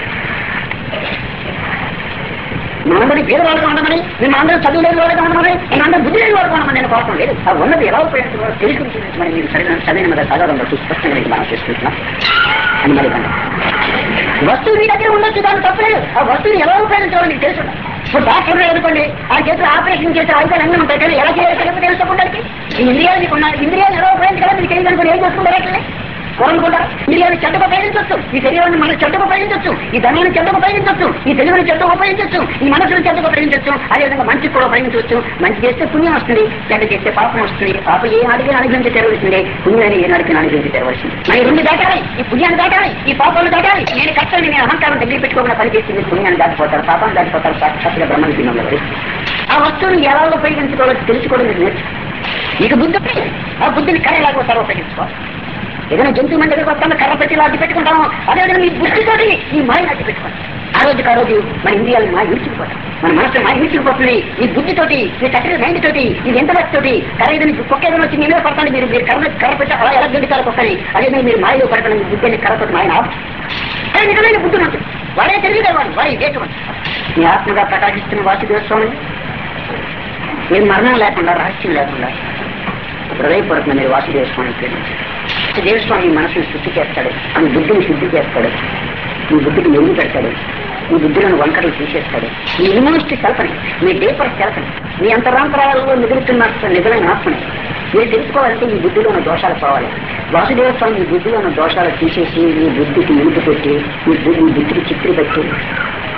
Speaker 1: మనందరి పేదవాళ్ళగా ఉండమని మేము అందరూ చదువు లేని వాళ్ళగా ఉండమని మేము అందరూ బుద్ధి లేని వాళ్ళగా ఉండమని నేను కోరటం లేదు ఆ ఉన్నది ఎలా ఉపయోగించుకోవాలో తెలిసి చూపించమని మీరు సరైన చదివిన మీద సాధారణంగా స్పష్టంగా మీకు మనం చేసుకుంటున్నాం అని మరి కన్నా వస్తువు మీ దగ్గర ఉండొచ్చు దాని తప్పలేదు ఆ వస్తువుని ఎలా ఉపయోగించాలో మీకు తెలుసు ఇప్పుడు డాక్టర్ అనుకోండి ఆ చేతిలో ఆపరేషన్ చేసే ఆయుధాలు అన్నీ ఉంటాయి కానీ ఎలా చేయాలి తెలియదు తెలుసుకోకుండా ఈ ఇంద్రియాలు మీకు ఉన్నాయి ఇంద్రియాలు ఎలా ఉపయోగించాలో మీకు తెలియదు ఏం చేసుకుంటారు కోరనుకుంటారు ఇంద్రియాన్ని చెడ్డకు ఉపయోగించవచ్చు ఈ శరీరాన్ని మన చెడ్డకు ఉపయోగించవచ్చు ఈ ధనాన్ని చెడ్డకు ఉపయోగించవచ్చు ఈ తెలివిని చెడ్డకు ఉపయోగించవచ్చు ఈ మనసును చెడ్డకు ఉపయోగించవచ్చు అదేవిధంగా మంచికి కూడా ఉపయోగించవచ్చు మంచి చేస్తే పుణ్యం వస్తుంది చెడ్డ చేస్తే పాపం వస్తుంది పాపం ఏ నాడికి అనుగ్రహించి తెరవలసిందే పుణ్యాన్ని ఏ నాడికి అనుగ్రహించి తెరవలసింది మరి రెండు దాటాలి ఈ పుణ్యాన్ని దాటాలి ఈ పాపాలు దాటాలి నేను కష్టాన్ని నేను అహంకారం దగ్గర పెట్టుకోకుండా పనిచేస్తుంది పుణ్యాన్ని దాటిపోతారు పాపాన్ని దాటిపోతారు సాక్షాత్తుగా బ్రహ్మ తిన్నవారు ఆ వస్తువుని ఎలా ఉపయోగించుకోవాలో తెలుసుకోవడం మీరు నేర్చుకో మీకు బుద్ధి ఉంది. ఆ బుద్ధిని కరెలాగోసారి ఉపయోగించుకోవాలి ఏదైనా జంతువు మన దగ్గరకు వస్తాను కర్ర పెట్టి ఇలా అడ్డు పెట్టుకుంటాము అదేవిధంగా మీ బుద్ధితోటి ఈ మాయని అడ్డు పెట్టుకోండి ఆ రోజుకి ఆ రోజు మన ఇండియాలో మాయ విడిచిపోతాం మన మనసు మాయ విడిచిపోతుంది ఈ బుద్ధితోటి ఈ కట్టిన మైండ్ తోటి ఈ ఎంత తోటి కర్ర ఏదైనా కుక్క ఏదైనా వచ్చి నేనే పడతాను మీరు మీరు కర్ర కర్ర పెట్టి అలా ఎలా గండి కర్ర కొట్టని అదేవిధంగా మీరు మాయలో పడతాను మీ బుద్ధిని కర్రతో మాయన ఆపు. కానీ నిజమైన బుద్ధి ఉంటుంది వాడే తెలియదేవాడు వాడే వివేకవంతుడు మీ ఆత్మగా ప్రకాశిస్తున్న వాసుదేవ స్వామి మీరు మరణం లేకుండా రహస్యం లేకుండా హృదయపూర్వకంగా మీరు వాసుదేవ స్వామిని ప్రేమించారు దేవస్వామి మీ మనసును శుద్ధి చేస్తాడు మీ బుద్ధిని శుద్ధి చేస్తాడు మీ బుద్ధికి మెరుగు పెడతాడు మీ బుద్ధిలను వంకరలు తీసేస్తాడు మీ ఇన్మోస్ట్ సెల్ఫని మీ డీపర్ సెల్ఫని మీ అంతరాంతరాలలో మిగులుతున్న నిజమైన ఆత్మని మీరు తెలుసుకోవాలంటే మీ బుద్ధిలో ఉన్న దోషాలు పోవాలి వాసుదేవ స్వామి మీ బుద్ధిలో ఉన్న దోషాలు తీసేసి మీ బుద్ధికి నిలుపు పెట్టి మీ బుద్ధి మీ బుద్ధికి చిత్తులు పెట్టి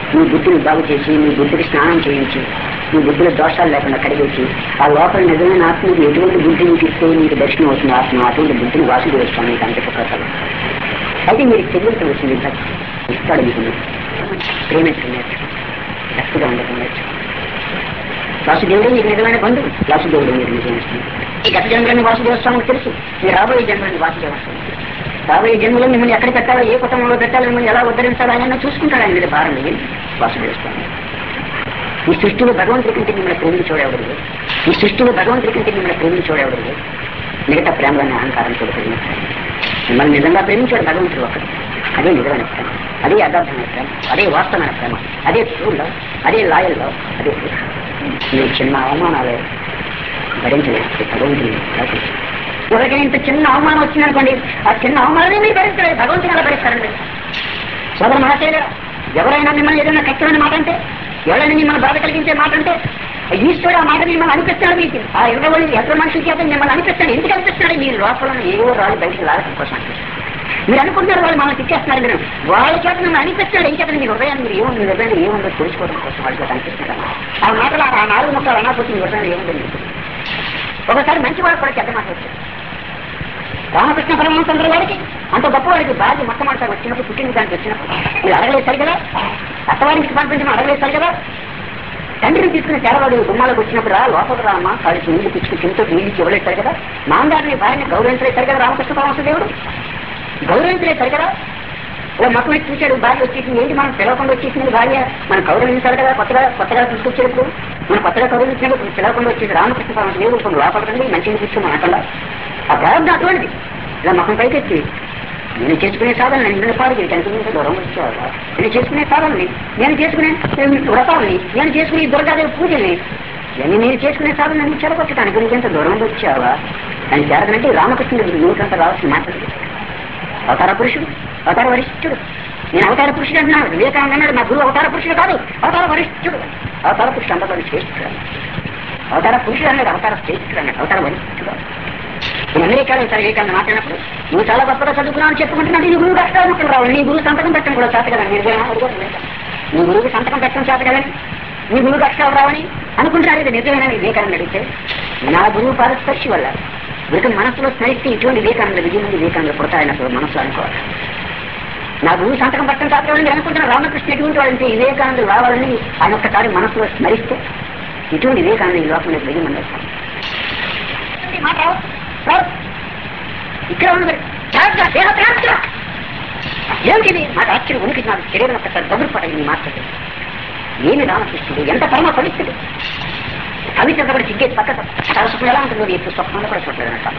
Speaker 1: నీ బుద్ధిని బాగు చేసి నీ బుద్ధికి స్నానం చేయించి నీ బుద్ధిలో దోషాలు లేకుండా కడిగించి ఆ లోపల నిజమైన ఆత్మకి ఎటువంటి బుద్ధి నీకు ఇస్తే నీకు దర్శనం అవుతుంది ఆత్మ అటువంటి బుద్ధిని వాసుదేవిస్తాను నీకు అంతే ప్రకారం అయితే మీరు చెల్లించవలసింది భక్తి ఇస్తాడు మీకు ప్రేమించడం నేర్చుకోండి భక్తిగా ఉండటం నేర్చుకోండి వాసుదేవుడే మీకు నిజమైన బంధువు వాసుదేవుడు మీరు నిజమైన స్నేహితుడు. ఈ గత జన్మలని వాసుదేవ స్వామికి తెలుసు మీరు రాబోయే జన్మలని వాసుదేవ స్వామికి తెలుసు రాబోయే జన్మలో మిమ్మల్ని ఎక్కడ పెట్టాలో ఏ కుటుంబంలో పెట్టాలో మిమ్మల్ని ఎలా ఉద్ధరించాలో ఆయన చూసుకుంటాడు ఆయన మీద భారం లేదు వాసుదేవ స్వామి ఈ సృష్టిలో భగవంతుడి కంటే మిమ్మల్ని ప్రేమించోడెవడు ఈ సృష్టిలో భగవంతుడి కంటే మిమ్మల్ని ప్రేమించోడెవడు మిగతా ప్రేమలోని అహంకారంతో ప్రేమించాలి మిమ్మల్ని నిజంగా ప్రేమించాడు భగవంతుడు ఒకడు అదే నిజమైన ప్రేమ అదే యథార్థమైన ప్రేమ అదే వాస్తవమైన ప్రేమ అదే ట్రూలో అదే లాయల్లో అదే truth. మీరు చిన్న అవమానాలే భరించలేదు భగవంతుని ప్రకటించారు. ఎవరికైనా ఇంత చిన్న అవమానం వచ్చిందనుకోండి ఆ చిన్న అవమానమే మీరు భరించలేదు భగవంతుని ఎలా భరిస్తారండి సోదర మహాశైల ఎవరైనా మిమ్మల్ని ఏదైనా కష్టమైన మాట అంటే ఎవరైనా మిమ్మల్ని బాధ కలిగించే మాట అంటే ఈశ్వరుడు ఆ మాట మిమ్మల్ని అనిపిస్తాడు మీకు ఆ ఇరవై ఎక్కడ మనుషుల చేత మిమ్మల్ని అనిపిస్తాడు ఎందుకు అనిపిస్తున్నాడు మీ లోపల ఏవో రాళ్ళు బయటికి లాగడం కోసం అనిపిస్తాడు మీరు అనుకుంటున్నారు వాళ్ళు మనం తిట్టేస్తున్నారు మీరు వాళ్ళ చేత మిమ్మల్ని అనిపిస్తాడు ఏం చేత మీ హృదయాన్ని మీరు ఏముంది మీ హృదయంలో ఏముందో తెలుసుకోవడం కోసం వాళ్ళ చేత అనిపిస్తున్నాడు ఆ మాటలు ఆ నాలుగు ముక్కలు అనకపోతే మీ హృదయంలో ఏముందో మీకు తెలియదు. ఒకసారి మంచి వాళ్ళు కూడా చెడ్డ మాట వచ్చారు రామకృష్ణ పరమహంసంద్ర వారికి అంత గొప్ప వారికి భార్య మొట్టమొదటి వచ్చినప్పుడు పుట్టిన దానికి వచ్చినప్పుడు మీరు అడగలేదు కదా అత్తవారికి పంపించడం అడగలేదు కదా తండ్రిని తీసుకుని తెరవాడు గుమ్మాలకు వచ్చినప్పుడు రా లోపల రామా కాళ్ళకి నీళ్లు పిచ్చుకు చెంతో నీళ్ళు ఇవ్వలేదు కదా మామగారిని భార్యని గౌరవించలేదు కదా రామకృష్ణ పరమహంస దేవుడు గౌరవించలేదు కదా ఓ మొక్క వచ్చి చూశాడు భార్య వచ్చేసింది ఏంటి మనం పిలవకుండా వచ్చేసింది భార్య మనం గౌరవించాలి కదా కొత్తగా కొత్తగా తీసుకొచ్చేటప్పుడు మనం కొత్తగా గౌరవించినప్పుడు పిలవకుండా వచ్చేసి రామకృష్ణ పరమహంస దేవుడు కొన్ని లోపలండి మంచిగా కూర్చొని అనకుండా ఆ ప్రారంభం అటువంటిది ఇలా మొక్కం పైకెత్తి నేను చేసుకునే సాధన నేను పాడు చేయడానికి ఇంత దూరం వచ్చేవాళ్ళ నేను చేసుకునే సాధనని నేను చేసుకునే వ్రతాలని నేను చేసుకునే ఈ దుర్గాదేవి పూజని ఇవన్నీ నేను చేసుకునే సాధన నేను చెడగొట్టడానికి నీకు ఎంత దూరం వచ్చావా అని చేరదంటే రామకృష్ణుడు నూటంత రావాల్సిన మాట్లాడు అవతార పురుషుడు అవతార వరిష్ఠుడు నేను అవతార పురుషుడు అంటున్నాను వివేకానంద అన్నాడు మా గురువు అవతార పురుషుడు కాదు అవతార వరిష్ఠుడు అవతార పురుషుడు అందరిలో శ్రేష్ఠుడు అవతార పురుషుడు అన్నాడు అవతార శ్రేష్ఠుడు అన్నాడు అవతార వరిష్ఠుడు నేను అమెరికాలో ఈసారి వివేకానంద మాట్లాడినప్పుడు నువ్వు చాలా గొప్పగా చదువుకున్నావు అని చెప్పుకుంటున్నా నీ గురువు కష్టాలు రావు నీ గురువు సంతకం పెట్టడం కూడా చేత కదా మీరు కూడా అడగరు లేదా? నీ గురువుకి సంతకం పెట్టడం చేత కదని నీ గురువు కష్టాలు రావని అనుకుంటున్నారు ఇది నిజమేనా వివేకానంద అడిగితే నా గురువు పారస్పర్శి వల్ల వీరికి మనసులో స్మరిస్తే ఇటువంటి వివేకానంద విజయం నుండి వివేకానంద పుడతాయన్నప్పుడు మనసు అనుకోవాలి నా గురువు సంతకం పెట్టడం చేత కదని నేను అనుకుంటున్నా రామకృష్ణ ఎటువంటి వాడంటే వివేకానంద రావాలని ఆయన ఒక్కసారి మనసులో స్మరిస్తే ఇటువంటి వివేకానంద ఈ లోకంలో విజయం అందిస్తాను మాట రావచ్చు. రావచ్చు. ఇక్కడ ఉంది జాగ్రత్త, దేహ ప్రాప్తిలో. ఏమిటిది నాకు ఆశ్చర్యం ఉనికి నాకు శరీరం ఒక్కసారి దగ్గర పడని నీ మాట్లాడి ఏమి రామకృష్ణుడు ఎంత పరమ పవిత్రుడు పవిత్రత కూడా సిగ్గేసి పక్కన సరస్వతం ఎలా ఉంటుందో ఎప్పుడు స్వప్నంలో కూడా చూడలేదు అంట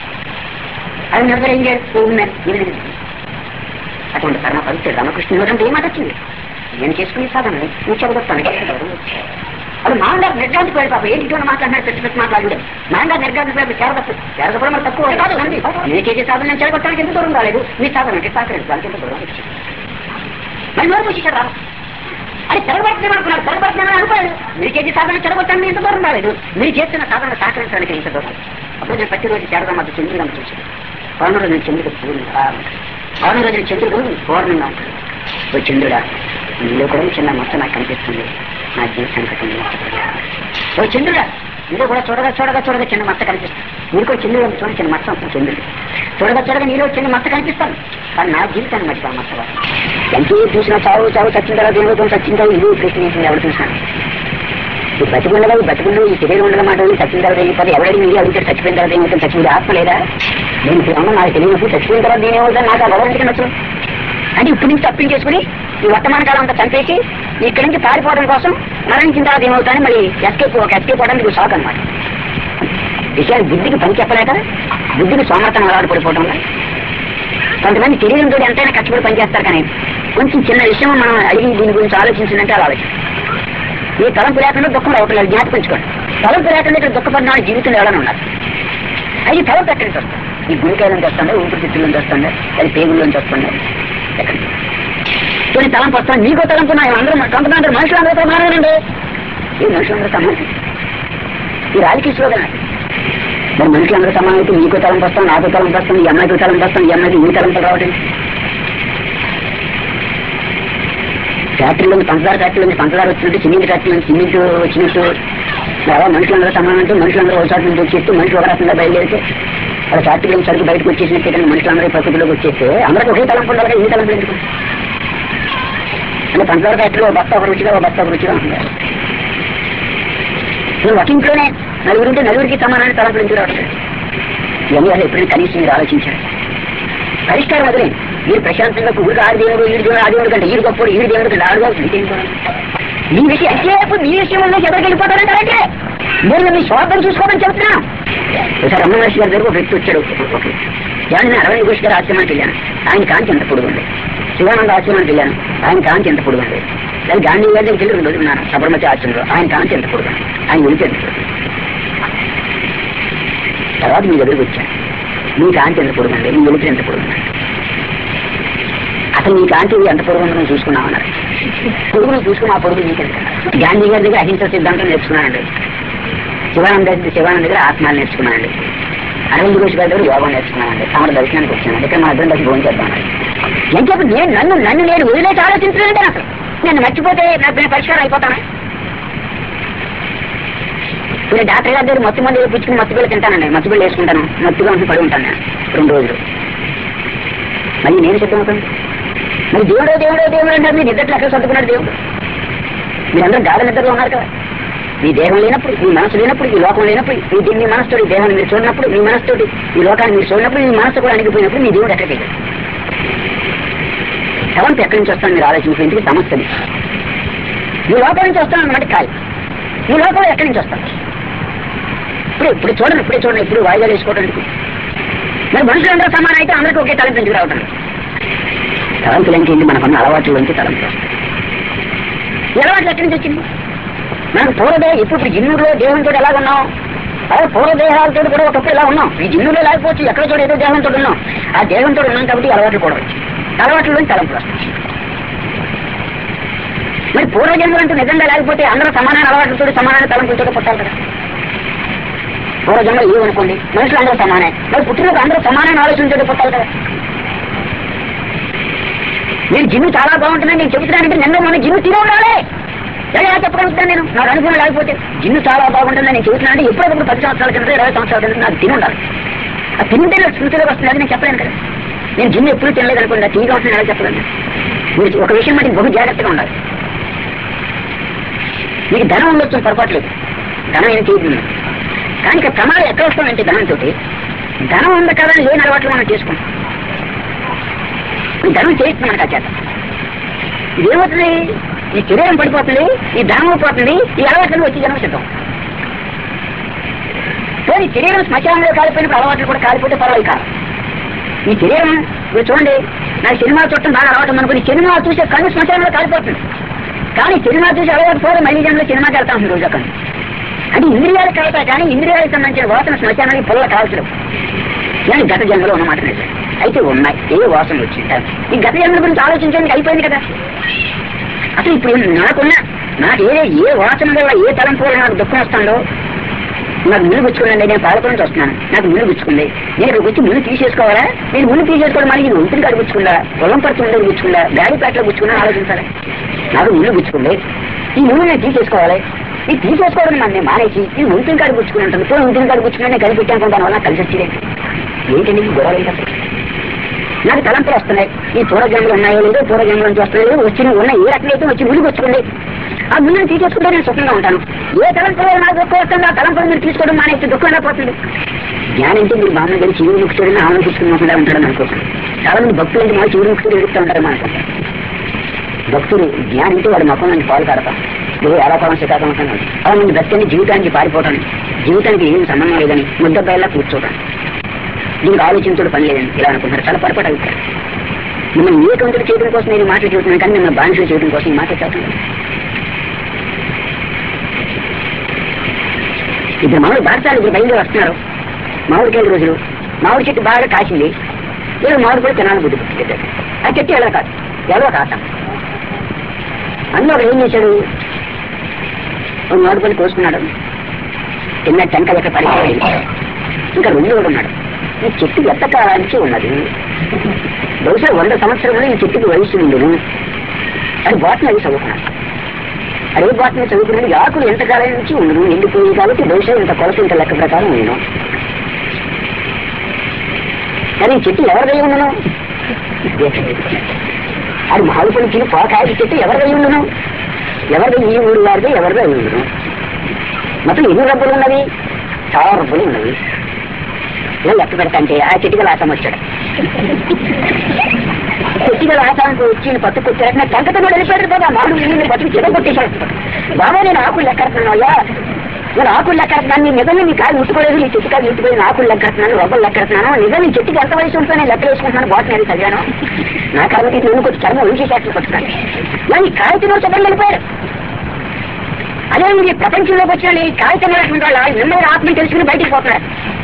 Speaker 1: అది నిద్ర ఏం చేయాలి అటువంటి పరమ పవిత్రుడు రామకృష్ణుడు అంటే ఏ మాట వచ్చింది నేను చేసుకునే సాధనని నువ్వు చెబుతాను అది నాన్నగారు నిర్గాంతి పోయాడు పాప ఏంటి ఇటువంటి మాట్లాడినాడు పెట్టి పెట్టి మాట్లాడు నాన్నగారు నిర్గాంతి పోయాడు చేరదప్పు చేరదప్పుడు మరి తక్కువ కాదు అండి నేను చేసే సాధన నేను చెడగొట్టడానికి ఎంత దూరం రాలేదు మీ సాధన అంటే సహకరించడానికి ఎంత దూరం వచ్చింది మరి నోరు మూసేశాడు రామ అది చెడగొట్టడం అనుకున్నాడు చెడగొట్టడం అనుకోలేదు మీరు చేసే సాధన చెడగొట్టడానికి ఎంత దూరం రాలేదు మీరు చేస్తున్న సాధన సహకరించడానికి ఎంత దూరం అప్పుడు నేను ప్రతిరోజు చేరదాం అది చంద్రుడు చూసాను పౌర్ణ రోజు చంద్రుడు పూర్ణంగా పౌర్ణ రోజు చంద్రుడు పూర్ణంగా ఉంటాడు ఓ చంద్రుడా నీలో కూడా చిన్న మొత్తం నాకు కనిపిస్తుంది నా జీవితానికి అటువంటి మచ్చ కనిపిస్తుంది. ఓ చంద్రుడా నీలో కూడా చూడగా చూడగా చూడగా చిన్న మచ్చ కనిపిస్తుంది మీరు కూడా చంద్రుడు చూడ చిన్న మచ్చ ఉంటుంది చంద్రుడు చూడగా చూడగా నీలో చిన్న మచ్చ కనిపిస్తాను కానీ నా జీవితాన్ని మర్చిపో మచ్చ ఎంత చూసినా చావు చావు చచ్చిన తర్వాత ఏమవుతుంది చచ్చిన తర్వాత ఇది ప్రశ్న ఏంటి ఎవరు చూసినాను ఈ బతికుండగా ఈ బతికుండు ఈ శరీరం ఉండగా మాట ఉంది, చచ్చిన తర్వాత అయిపోతే ఎవరైనా మీరు అడిగితే చచ్చిపోయిన తర్వాత ఏమవుతుంది చచ్చిపోతే ఆత్మ లేదా నేను ఇప్పుడు అమ్మ నాకు తెలియనప్పుడు చచ్చిపోయిన తర్వాత నేను ఏమవుతాను నాకు ఆ గొడవ ఎందుకు నచ్చదు అంటే ఇప్పుడు నుంచి తప్పించేసుకుని ఈ వర్తమాన కాలం అంతా చంపేసి ఇక్కడి నుంచి పారిపోవడం కోసం మరణించిన తర్వాత ఏమవుతాను మళ్ళీ ఎస్కేప్ ఒక ఎస్కేప్ అవడానికి షాక్ అనమాట విషయాలు బుద్ధికి పని చెప్పలేక బుద్ధికి సోమర్థనం అలవాటు పడిపోవడం వల్ల కొంతమంది శరీరంతో ఎంతైనా కష్టపడి పనిచేస్తారు కానీ కొంచెం చిన్న విషయం మనం అడిగి దీని గురించి ఆలోచించిందంటే అలా ఆలోచన ఈ తలంపు లేకుండా దుఃఖం అవుతున్నారు జ్ఞాపకించుకోండి తలంపు లేకుండా ఇక్కడ దుఃఖపడిన వాళ్ళ జీవితంలో ఎవరైనా ఉన్నారు అది తలంపు ఎక్కడి నుంచి వస్తుంది ఈ గురికాయ నుంచి వస్తుండే ఊపిరితిత్తుల నుంచి వస్తుండే అది పేగుల నుంచి వస్తుండే ఎక్కడి నుంచి? కొన్ని తలంపు వస్తాను నీకో తలంపు నా అందరూ కొంతమంది అందరూ మనుషులు అందరూ సమానండి ఈ మనుషులందరూ సమానం ఈ రాజకీయ మరి మనుషులందరూ సమానం అయితే నీకో తలంపు వస్తాను నాకో తలంపు వస్తాను ఈ అమ్మాయికి తలంపు వస్తాను ఈ అమ్మాయికి ఈ తలంపు రావడం ఫ్యాక్టరీలో పంచదార ఫ్యాక్టరీ నుంచి పంచదార వచ్చినట్టు సిమెంట్ ఫ్యాక్టరీ నుంచి సిమెంట్ వచ్చినట్టు అలా మనుషులందరూ సమానం అంటే మనుషులందరూ ఒక చోట నుంచి వచ్చేస్తే మనుషులు ఒక రకంగా బయలుదేరితే అలా ఫ్యాక్టరీ నుంచి సరుకు బయటకు వచ్చేసినట్టే కానీ మనుషులందరూ ఈ ప్రకృతిలోకి వచ్చేస్తే అందరికీ ఒకే తలంపు ఉండాలి కదా, ఈ తలంపు ఎందుకు అంటే పంచదార ఫ్యాక్టరీలో ఒక బస్తా ఒక రుచిగా ఒక బస్తా ఒక రుచిగా ఉంటుంది నువ్వు ఒక ఇంట్లోనే నలుగురు ఉంటే నలుగురికి సమానాన్ని తలంపులు ఎందుకు రావడం లేదు? ఇవన్నీ అసలు ఎప్పుడైనా కనీసం మీరు ఆలోచించారు పరిష్కారం వదిలే మీరు ప్రశాంతంగా ఊరికి ఆరు దేవుడు ఈడు దేవుడు ఆ దేవుడు కంటే ఈడు గొప్పడు ఈడు దేవుడు కంటే ఆడు గొప్పడు మీకేం కావాలి? మీ విషయం ఎంతసేపు మీ విషయం వల్ల ఎక్కడికి వెళ్ళిపోతారంటే నేను మీ స్వార్థం చూసుకోమని చెప్తున్నాను ఒకసారి రమణ మహర్షి గారి దగ్గర ఒక వ్యక్తి వచ్చాడు ఓకే ఏమన్నా నేను అరవింద్ ఘోష్ గారి ఆశ్రమానికి వెళ్ళాను ఆయన కాంతి ఎంత పొడుగు ఉంది శివానంద ఆశ్రమానికి వెళ్ళాను ఆయన కాంతి ఎంత పొడుగు ఉంది లేదా గాంధీ గారి దగ్గరికి వెళ్ళి రెండు రోజులు ఉన్నాను సబర్మతి ఆశ్రమంలో ఆయన కాంతి ఎంత పొడుగు ఉంది ఆయన ఉనికి ఎంత పొడుగు ఉంది. తర్వాత మీ దగ్గరికి వచ్చాను మీ కాంతి ఎంత పొడుగు ఉంది మీ వెలుపు ఎంత పొడుగు ఉంది అసలు మీ కాంతి ఎంత పొడుగు ఉందో నువ్వు చూసుకున్నావు అన్నారు పొడుగును చూసుకుని ఆ పొడుగు నీకెంత గాంధీ గారి దగ్గర అహింస సిద్ధాంతం నేర్చుకున్నానండి శివానంద దగ్గర శివానంద దగ్గర ఆత్మాలు నేర్చుకున్నానండి అరవింద్ ఘోష్ గారి దగ్గర యోగం నేర్చుకున్నానండి తమరు దర్శనానికి వచ్చానండి ఇక్కడ మా ఇద్దరం కలిసి భోజనం చేద్దామని ఏం చెప్పి నేను నన్ను నన్ను నేను వదిలేసి ఆలోచించలేదంటే అసలు నేను మర్చిపోతే నాకు నేను పరిష్కారం అయిపోతాను ఇప్పుడు డాక్టర్ గారి దగ్గర మత్తు మంది పుచ్చుకుని మత్తు పిల్లలు తింటానండి మత్తు పిల్లలు వేసుకుంటాను మత్తుగా ఉండి పడి ఉంటాను నేను రెండు రోజులు మళ్ళీ నేను సిద్ధమవుతాను మరి దేవుడో దేవుడో దేవుడు అంటే మీరు నిద్రలో ఎక్కడ సర్దుకున్నాడు దేవుడు మీరందరూ గాఢ నిద్రలో ఉన్నారు కదా మీ దేహం లేనప్పుడు మీ మనసు లేనప్పుడు ఈ లోకం లేనప్పుడు మీ దీన్ని మీ మనసుతో ఈ దేహాన్ని మీరు చూడనప్పుడు మీ మనసుతోటి ఈ లోకాన్ని మీరు చూడనప్పుడు మీ మనసు కూడా అణిగిపోయినప్పుడు మీ దేవుడు ఎక్కడికి వెళ్ళాడు తలంపు ఎక్కడి నుంచి వస్తాను మీరు ఆలోచించేందుకు సమస్యని మీ లోకం నుంచి వస్తాను అన్నమాట కాదు మీ లోకంలో ఎక్కడి నుంచి వస్తాను ఇప్పుడు ఇప్పుడు చూడండి ఇప్పుడే చూడండి ఇప్పుడు వాయిదాలు వేసుకోవడానికి మరి మనుషులందరూ సమానం అయితే అందరికీ ఒకే తలంపు ఎందుకు రావటం తలంపులు ఏంటి మనకున్న అలవాట్లలోంచి తలంపు ఈ అలవాట్లు ఎక్కడి నుంచి వచ్చింది మనకు పూర్వదే ఇప్పుడు ఇప్పుడు జిన్నులో దేవునితో ఎలా ఉన్నాం అదే పూర్వదేహాలతో కూడా ఒకప్పుడు ఎలా ఉన్నాం ఈ జిన్నులో లేకపోవచ్చు ఎక్కడ చూడ ఏదో దేహంతో ఉన్నాం ఆ దేహంతో ఉన్నాం కాబట్టి ఈ అలవాట్లు కూడా వచ్చాయి అలవాట్లలోంచి తలంపులు వస్తాయి మరి పూర్వజన్మలు అంటే నిజంగా లేకపోతే అందరూ సమానమైన అలవాట్లతో సమానమైన తలంపులతో పుట్టాలి కదా పూర్వజన్మ లేవనుకోండి మనుషులు అందరూ సమానే మరి పుట్టినప్పుడు అందరూ సమానమైన ఆలోచనతో పుట్టాలి కదా నేను జిన్ను చాలా బాగుంటుందని నేను చెబుతున్నానంటే నిన్న మన జిన్ను తినే ఉండాలి ఎలా చెప్పగలుగుతాను నేను నాకు అనుభవం లేకపోతే జిన్ను చాలా బాగుంటుందని నేను చెబుతున్నానంటే ఎప్పుడప్పుడు పది సంవత్సరాల కింద ఇరవై సంవత్సరాల కింద నాకు తిని ఉండాలి ఆ తింటే నాకు స్మృతిలోకి వస్తుంది అది నేను చెప్పలేను కదా నేను జిన్ను ఎప్పుడు తినలేదు అనుకోండి టీగా ఉంటుంది ఎలా చెప్పలేను మీరు ఒక విషయం మటుకు బహు జాగ్రత్తగా ఉండాలి మీకు ధనం ఉండొచ్చు పొరపాటు లేదు ధనం ఏం చేయదు కానీ ఇక ప్రమాదం ఎక్కడ వస్తుందంటే ధనంతో ధనం ఉంది కదా అని లేని అలవాట్లు మనం చేసుకుంటాం ఈ ధనం చేస్తుంది మనకు ఆ చేత ఇదేమవుతుంది ఈ శరీరం పడిపోతుంది ఈ ధనం పోతుంది ఈ అలవాట్లను వచ్చి జనం సిద్ధం పోనీ శరీరం శ్మశానంలో కాలిపోయినప్పుడు అలవాట్లు కూడా కాలిపోతే పర్వాలేదు కాదు ఈ శరీరం మీరు చూడండి నాకు సినిమా చూడటం బాగా అలవాటు ఉందనుకుని సినిమా చూసే కళ్ళు శ్మశానంలో కాలిపోతుంది కానీ సినిమా చూసి అలవాటు పోతే మళ్ళీ జనంలో సినిమాకి వెళ్తా ఉంటుంది రోజు అక్కడ అంటే ఇంద్రియాలు కాలుతాయి కానీ ఇంద్రియాలకు సంబంధించిన వాసన శ్మశానానికి పొల్ల కాల్చడం నేను గత జన్మలో ఉన్నమాట నిజం అయితే ఉన్నాయి ఏ వాసన వచ్చింటాయి ఈ గత జన్మల గురించి ఆలోచించడానికి అయిపోయింది కదా అసలు ఇప్పుడు నాకున్న నాకు ఏ ఏ వాసన వల్ల ఏ తలంపు వల్ల నాకు దుఃఖం వస్తుందో నాకు ముళ్ళు గుచ్చుకుందండి నేను పాలకుల నుంచి వస్తున్నాను నాకు ముళ్ళు గుచ్చుకుంది నేను ఇక్కడికి వచ్చి ముళ్ళు తీసేసుకోవాలా నేను ముళ్ళు తీసేసుకోవడం మళ్ళీ ఇది ఒంటిని కాడ గుచ్చుకుందా పొలం పడుతు ఉండేది గుచ్చుకుందా బ్యాడీ ప్యాట్లో గుచ్చుకున్నా ఆలోచించాలి నాకు ముళ్ళు గుచ్చుకుంది ఈ ముళ్ళు నేను తీసేసుకోవాలి ఈ తీసేసుకోవడం మన నేను మానేసి ఈ ఒంటిని కాడ గుచ్చుకుని ఉంటుంది పోయి ఒంటిని కాడ గుచ్చుకుని నేను కలిపి పెట్టాను వల్ల కలిసి వచ్చేది ఏంటండి ఈ గొడవ ఏంటి అసలు? నాకు తలంపులు వస్తున్నాయి ఈ పూర్వజన్మలు ఉన్నాయో లేదో పూర్వజన్మల నుంచి వస్తున్నాయో లేదో వచ్చిన ఉన్నాయి ఏ రకమైతే వచ్చి ముందుకు వచ్చుకోండి ఆ ముందుని తీసేసుకుంటే నేను సుఖంగా ఉంటాను ఏ తలంపులో నాకు దుఃఖం వస్తుందో ఆ తలంపులు మీరు తీసుకోవడం మానేసి దుఃఖం ఎలా పోతుంది జ్ఞానం అంటే మీరు బామ్మ గారి శివుడు ముఖ్యుడిని ఆమె పుచ్చుకున్నకుండా ఉంటాడని అనుకోకండి చాలా మంది భక్తులు అంటే మా శివుడు ముఖ్యుడు ఎదుగుతూ ఉంటారు మనకు భక్తుడు జ్ఞానం అంటే వాడి ముఖం నుంచి పాలు కడతాం నువ్వు ఎలా కాలం శ్రీకాకుళం ఉంటాను అలా మంది భక్తుని జీవితానికి పారిపోవడం జీవితానికి ఏం సంబంధం లేదని ముద్ద బయలా కూర్చోవడం దీనికి ఆలోచించడం పని లేదని ఇలా అనుకుంటారు చాలా పొరపాటు అవుతారు మిమ్మల్ని ఏ కంతులు చేయడం కోసం నేను ఈ మాటలు చెబుతున్నాను కానీ మిమ్మల్ని బానిసలు చేయడం కోసం ఈ మాటలు చెప్పడం ఇద్దరు మామిడి బారసాలు ఇప్పుడు బయలుదేరి వస్తున్నారు మామిడికాయల రోజులు మామిడి చెట్టు బాగా కాసింది వీళ్ళు మామిడి కూడా తినాలని బుద్ధి పుట్టింది ఆ చెట్టు ఎలా కాదు ఎవరో కాస్తాం అందులో ఒకడు ఏం చేశాడు ఒక మామిడి పళ్ళు కోసుకున్నాడు తిన్న టెంక యొక్క పడిపోయి ఇంకా రెండు కూడా ఉన్నాడు ఈ చెట్టు ఎంత కాలానికి ఉన్నది బహుశా వంద సంవత్సరములు ఈ చెట్టుకి వయసు ఉండేను అది బాటనీ అది చదువుకున్నాడు అదే బాటనీ చదువుకున్నాడు ఈ ఆకులు ఎంతకాలం నుంచి ఉండదు ఎండిపోయి కాబట్టి బహుశా ఇంత కొలత ఇంత లెక్క ప్రకారం నేను కానీ ఈ చెట్టు ఎవరిదై ఉండను అది మామిడి తిని పోకాయ చెట్టు ఎవరిదై ఉండను ఎవరిది ఈ ఊరు వారిది ఎవరిదో ఈ ఊరు మొత్తం ఎన్ని రబ్బులు ఉన్నవి చాలా రబ్బులు ఉన్నవి ఇలా లెక్క పెడతాంటే ఆ చెట్టుగల ఆసం వచ్చాడు చెట్టుగల ఆసానికి వచ్చి ఈయన పట్టు కొట్టాడు నాకు కంకతో కూడా వెళ్ళిపోయాడు కదా మామిడి నీళ్ళు బతుకు చెడ కొట్టేశాడు బాబా నేను ఆకులు లెక్కడుతున్నాను అయ్యా నేను ఆకులు లెక్కడుతున్నాను నీ నిజంగా నీ కాదు ముట్టుకోలేదు నీ చెట్టు కాదు ముట్టుకోలేదు ఆకులు లెక్కడుతున్నాను రబ్బలు లెక్కడుతున్నాను నిజంగా నీ చెట్టుకి ఎంత వయసు ఉంటుందో నేను లెక్క వేసుకుంటున్నాను బాట్ నేను చదివాను నా కాబట్టి నేను కొంచెం చర్మం ఉంచేసేట్లు కొట్టున్నాను కానీ కాగితం చెప్పండి వెళ్ళిపోయాడు అదే మీరు ప్రపంచంలోకి వచ్చిన ఈ కాగితం అనేటువంటి వాళ్ళు మిమ్మల్ని ఆత్మని తెలుసుకుని బయటికి పోతున్నారు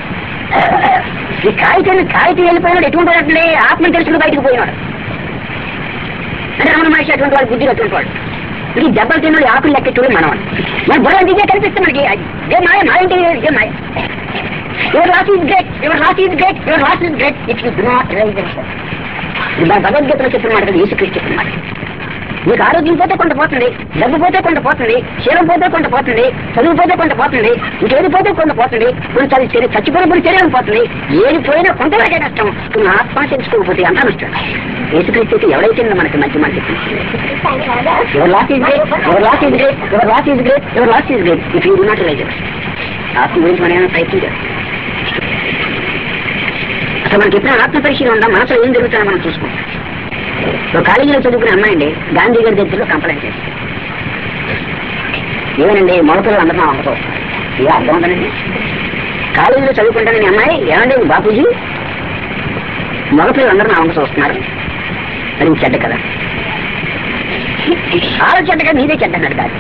Speaker 1: ఈ కాగితం కాగితం వెళ్ళిపోయినాడు ఎటువంటి వాడు అంటే ఆత్మని తెలుసుకుని బయటికి పోయినాడు అంటే రమణ మనిషి అటువంటి వాడు బుద్ధి అటువంటి వాడు ఇది దెబ్బలు తిన్నాడు ఆకులు లెక్కెట్టుడు మనం మన బుర్ర ఇదే కనిపిస్తుంది మనకి ఏ మాయ మాయ అంటే ఏ మాయ your loss is great your loss is great your loss is great if you do not rise ఇది మన భగవద్గీతలో చెప్పిన మాట కదా యేసుక్రీస్తు చెప్పిన మాట మీకు ఆరోగ్యం పోతే కొంత పోతుంది డబ్బు పోతే కొంత పోతుంది శీలం పోతే కొంత పోతుంది చదువు పోతే కొంత పోతుంది ఇంకేది పోతే కొంత పోతుంది కొన్ని చదివి శరీ చచ్చిపోయిన కొన్ని శరీరం పోతుంది ఏది పోయినా కొంతవరకే నష్టం కొన్ని ఆత్మ తెలుసుకోకపోతే అంతా నష్టం యేసుక్రీస్తు ఎవరైతే మనకి మంచి మాట చెప్పింది ఎవరు లాస్ ఈజ్ గ్రేట్ ఎవరు లాస్ ఈజ్ గ్రేట్ ఎవరు లాస్ ఈజ్ గ్రేట్ ఎవరు loss is great if you do not rise ఆత్మ గురించి మనం ఏమైనా ప్రయత్నించాలి అసలు మనకి ఎప్పుడైనా ఆత్మ పరిశీలన ఉందా మనసులో ఏం జరుగుతుందో మనం చూసుకుంటాం ఒక కాలేజీలో చదువుకునే అమ్మాయి అండి గాంధీ గారి దగ్గరలో కంప్లైంట్ చేసి ఏమనండి మొదటిలో అందరం అమ్మతో ఇక అర్థం ఉందండి కాలేజీలో చదువుకుంటానని అమ్మాయి ఏమండి బాపూజీ మగపిల్లలు అందరూ నా వంక చూస్తున్నారు అది చెడ్డ కదా చాలా చెడ్డగా నీదే చెడ్డ అన్నాడు దాన్ని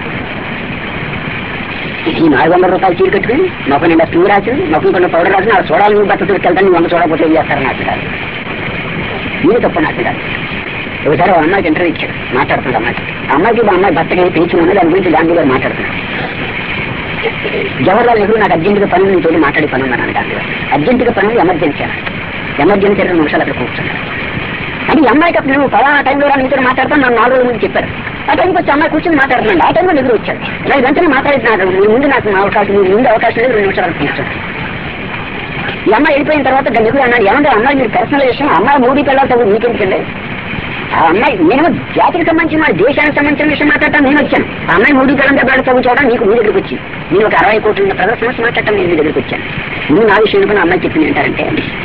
Speaker 1: ఈ నాలుగు వందల రూపాయలు చీర కట్టుకుని మొక్క నిండా స్టూ రాసింది మొక్కం కొన్ని పౌడర్ రాసి నాకు చూడాలి నువ్వు బట్ట తీసుకెళ్తాను వంద చూడకపోతే ఏం చేస్తారు నాకు కాదు నేను తప్ప నాకు కాదు ఒకసారి ఒక అమ్మాయికి ఇంటర్వ్యూ ఇచ్చాడు మాట్లాడుతుంది అమ్మాయి ఆ అమ్మాయికి మా అమ్మాయి భర్తకి పేచి ఉంది దాని గురించి గాంధీ గారు మాట్లాడుతున్నాడు జవహర్లాల్ నెహ్రూ నాకు అర్జెంటుగా పని ఉంది తోటి మాట్లాడి పని ఉందన్నాను గాంధీ గారు అర్జెంటుగా పని ఉంది ఎమర్జెన్సీ అన్నాడు ఎమర్జెన్సీ రెండు నిమిషాలు అక్కడ కూర్చున్నాడు అంటే ఈ అమ్మాయికి అప్పుడు నువ్వు పలానా టైంలో నీతో మాట్లాడతాను నన్ను నాలుగు రోజుల ముందు చెప్పారు ఆ టైంకి వచ్చి అమ్మాయి కూర్చొని మాట్లాడుతున్నాడు ఆ టైంలో నిద్ర వచ్చాడు ఇలా వెంటనే మాట్లాడుతున్నాడు నీ ముందు నాకు నా అవకాశం నీ ముందు అవకాశం లేదు రెండు నిమిషాలు కూర్చోండి ఈ అమ్మాయి వెళ్ళిపోయిన తర్వాత నిధులు అన్నాడు ఏమంటే అమ్మాయి మీరు పర్సనల్ విషయం అమ్మాయి మూడీ పిల్లలతో మీకెందుకండి ఆ అమ్మాయి నేను జాతికి సంబంధించిన మా దేశానికి సంబంధించిన విషయం మాట్లాడటం నేను వచ్చాను ఆ అమ్మాయి మూడీ పిల్లల దగ్గర చదువు చూడడం నీకు మీ దగ్గరికి వచ్చి నేను ఒక అరవై కోట్ల ప్రజల సమస్య మాట్లాడటం నేను మీ దగ్గరికి వచ్చాను నువ్వు నా విషయం కూడా అమ్మాయి చెప్పింది ఏంటారంటే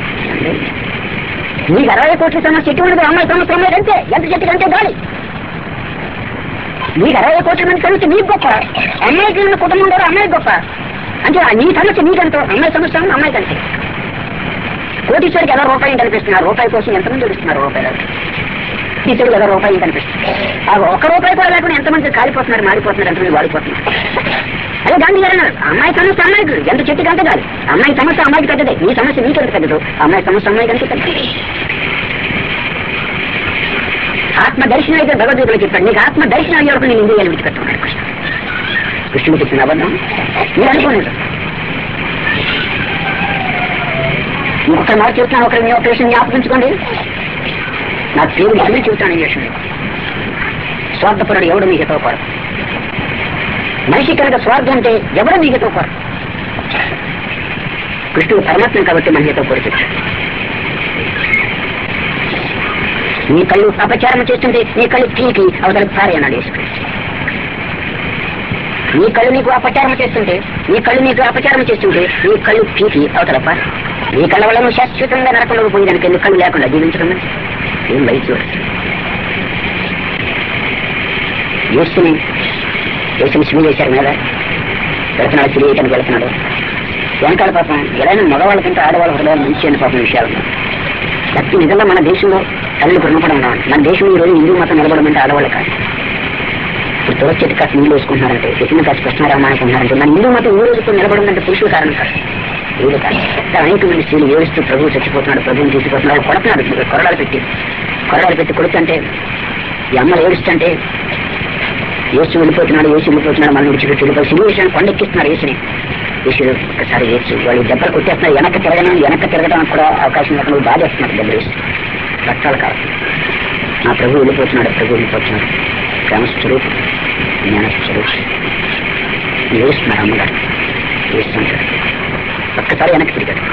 Speaker 1: నీకు అరవై కోట్ల సమస్య ఎటువంటిది అమ్మాయి సమస్య అమ్మాయి అంతే ఎంత చెట్టు అంటే గాలి నీకు అరవై కోట్ల మంది సమస్య నీకు గొప్ప అమ్మాయికి ఉన్న కుటుంబం ద్వారా అమ్మాయి గొప్ప అంటే ఆ నీ సమస్య నీకంతో అమ్మాయి సమస్య ఉంది అమ్మాయి కంటే కోటీశ్వరికి ఎలా రూపాయి కనిపిస్తున్నారు రూపాయి కోసం ఎంతమంది ఏడుస్తున్నారు రూపాయలు టీచర్లు ఎలా రూపాయి కనిపిస్తుంది ఆ ఒక్క రూపాయి కూడా లేకుండా ఎంతమంది కాలిపోతున్నారు మారిపోతున్నారు ఎంతమంది వాడిపోతున్నారు అదే గాంధీ గారు అన్నారు అమ్మాయి సమస్య అమ్మాయికి ఎంత చెట్టు కంటే కాదు అమ్మాయి సమస్య అమ్మాయికి పెద్దదే నీ సమస్య నీకు ఎంత పెద్దదు అమ్మాయి సమస్య అమ్మాయి కంటే పెద్దది ఆత్మ దర్శనం అయితే భగవద్గీతలో చెప్పాడు నీకు ఆత్మ దర్శనం అయ్యే వరకు నేను ఇంద్రియాలు విడిచిపెట్టుకున్నాడు కృష్ణ కృష్ణుడు చెప్పిన అబద్ధం మీరు అనుకోలేదు ఇంకొక మాట చెప్తున్నాను ఒకరి మీ ఒక విషయం జ్ఞాపకించుకోండి నా పేరు మళ్ళీ చెబుతాను ఈ విషయంలో స్వార్థపరుడు ఎవడు మీకు ఎతవపడు మనిషి కనుక స్వార్థం అంటే ఎవడు మీకు ఎతవపడు కృష్ణుడు పరమాత్మ కాబట్టి మన చేత కొడుతుంది నీ కళ్ళు అపచారం చేస్తుంటే నీ కళ్ళు పీకి అవతల పారే అన్నాడు యేసుక్రీస్తు నీ కళ్ళు నీకు అపచారం చేస్తుంటే నీ కళ్ళు నీకు అపచారం చేస్తుంటే నీ కళ్ళు పీకి అవతల పారు నీ కళ్ళ వల్ల నువ్వు శాశ్వతంగా నరకంలోకి పోయేదానికి నీ కళ్ళు లేకుండా జీవించడం ఏం వయసు యేసుని యేసుని సిమి చేశారు మీద వెళ్తున్నాడు తిరిగేయటానికి వెళ్తున్నాడు వెనకాల పాపం ఎలా మగవాళ్ళకంటే ఆడవాళ్ళ హృదయాలు మంచి అని పాపం విషయాలు ఉన్నాయి. భక్తి నిజంగా మన దేశంలో తల్లి రుణపడం ఉన్నాం మన దేశంలో ఈ రోజు హిందూ మతం నిలబడమంటే ఆడవాళ్ళు కాదు ఇప్పుడు తులసి చెట్టు కాస్త నీళ్ళు వేసుకుంటున్నారంటే చెట్టుని కాస్త కృష్ణారామ అనుకుంటున్నారంటే మన హిందూ మతం ఈ రోజుతో నిలబడిందంటే పురుషుల కారణం కాదు వీళ్ళు కాదు ఇంకా అనేక మంది స్త్రీలు ఏడుస్తూ ప్రభువు చచ్చిపోతున్నాడు ప్రభువుని తీసుకుపోతున్నాడు కొడుతున్నాడు ఇప్పుడు కొరడాలు పెట్టి కొరడాలు పెట్టి కొడుతుంటే ఈ అమ్మలు ఏడుస్తుంటే యేసు వెళ్ళిపోతున్నాడు యేసు వెళ్ళిపోతున్నాడు మనం విడిచిపెట్టి వెళ్ళిపోయి సిరి విషయాన్ని కొండెక్కిస్తున్నాడు యేసుని యేసుడు ఒక్కసారి యేసు వాళ్ళు దెబ్బలు కొట్టేస్తున్నారు వెనక్కి తిరగడం వెనక్కి తిరగడానికి కూడా అవకాశం లేకుండా బాధేస్తున్నారు దెబ్బలు వేసి రక్తాలు కాదు నా ప్రభు వెళ్ళిపోతున్నాడు ప్రభు వెళ్ళిపోతున్నాడు ప్రేమ స్వరూపం జ్ఞాన స్వరూపం ఏడుస్తున్నారు అమ్మగారు ఏడుస్తుంటారు ఒక్కసారి వెనక్కి తిరిగాడు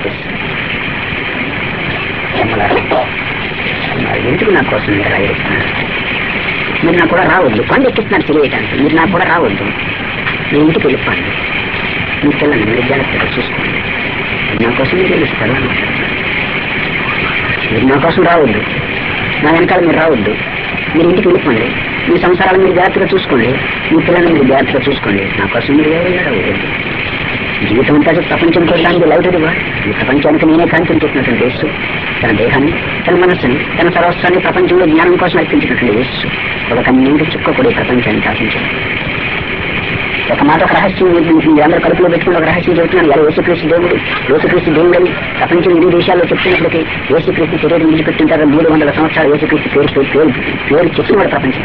Speaker 1: అమ్మగారు అమ్మగారు, ఎందుకు నా కోసం మీరు అలా ఏడుస్తున్నారు మీరు నాకు కూడా రావద్దు కొండ ఎక్కిస్తున్నారు తెలియటానికి మీరు నాకు కూడా రావద్దు మీ ఇంటికి వెళ్ళిపోండి మీ పిల్లల్ని మీరు జాగ్రత్తగా చూసుకోండి నా కోసం మీరు ఏడుస్తారు అన్నారు. మీరు నా కోసం రావద్దు నా వెనకాల మీరు రావద్దు మీరు ఇంటికి వెళ్ళిపోండి మీ సంసారాలు మీరు జాగ్రత్తగా చూసుకోండి మీ పిల్లల్ని మీరు జాగ్రత్తగా చూసుకోండి నా కోసం మీరు ఎవరైనా రావద్దు జీవితం అంతా ప్రపంచం చూడడానికి లౌటది ఈ ప్రపంచానికి నేనే కాంతి చెప్పినటువంటి యేసు తన దేహాన్ని తన మనస్సుని తన సర్వస్వాన్ని ప్రపంచంలో జ్ఞానం కోసం అర్పించినటువంటి యేసు ఒక కన్నీటి చుక్క కూడా ఈ ప్రపంచాన్ని ఆశించారు ఒక మాట ఒక రహస్యం మీకు మీ అందరూ కడుపులో పెట్టుకుని ఒక రహస్యం చెబుతున్నాను ఇలా యేసుక్రీస్తు దేవుడు యేసుక్రీస్తు దేవుడు అని ప్రపంచం ఇరు దేశాల్లో చెప్తున్నప్పటికీ యేసుక్రీస్తు శరీరం విడిచిపెట్టింటారు మూడు వందల సంవత్సరాలు యేసుక్రీస్తు పేరు పేరు పేరు చెప్పినవాడు ప్రపంచం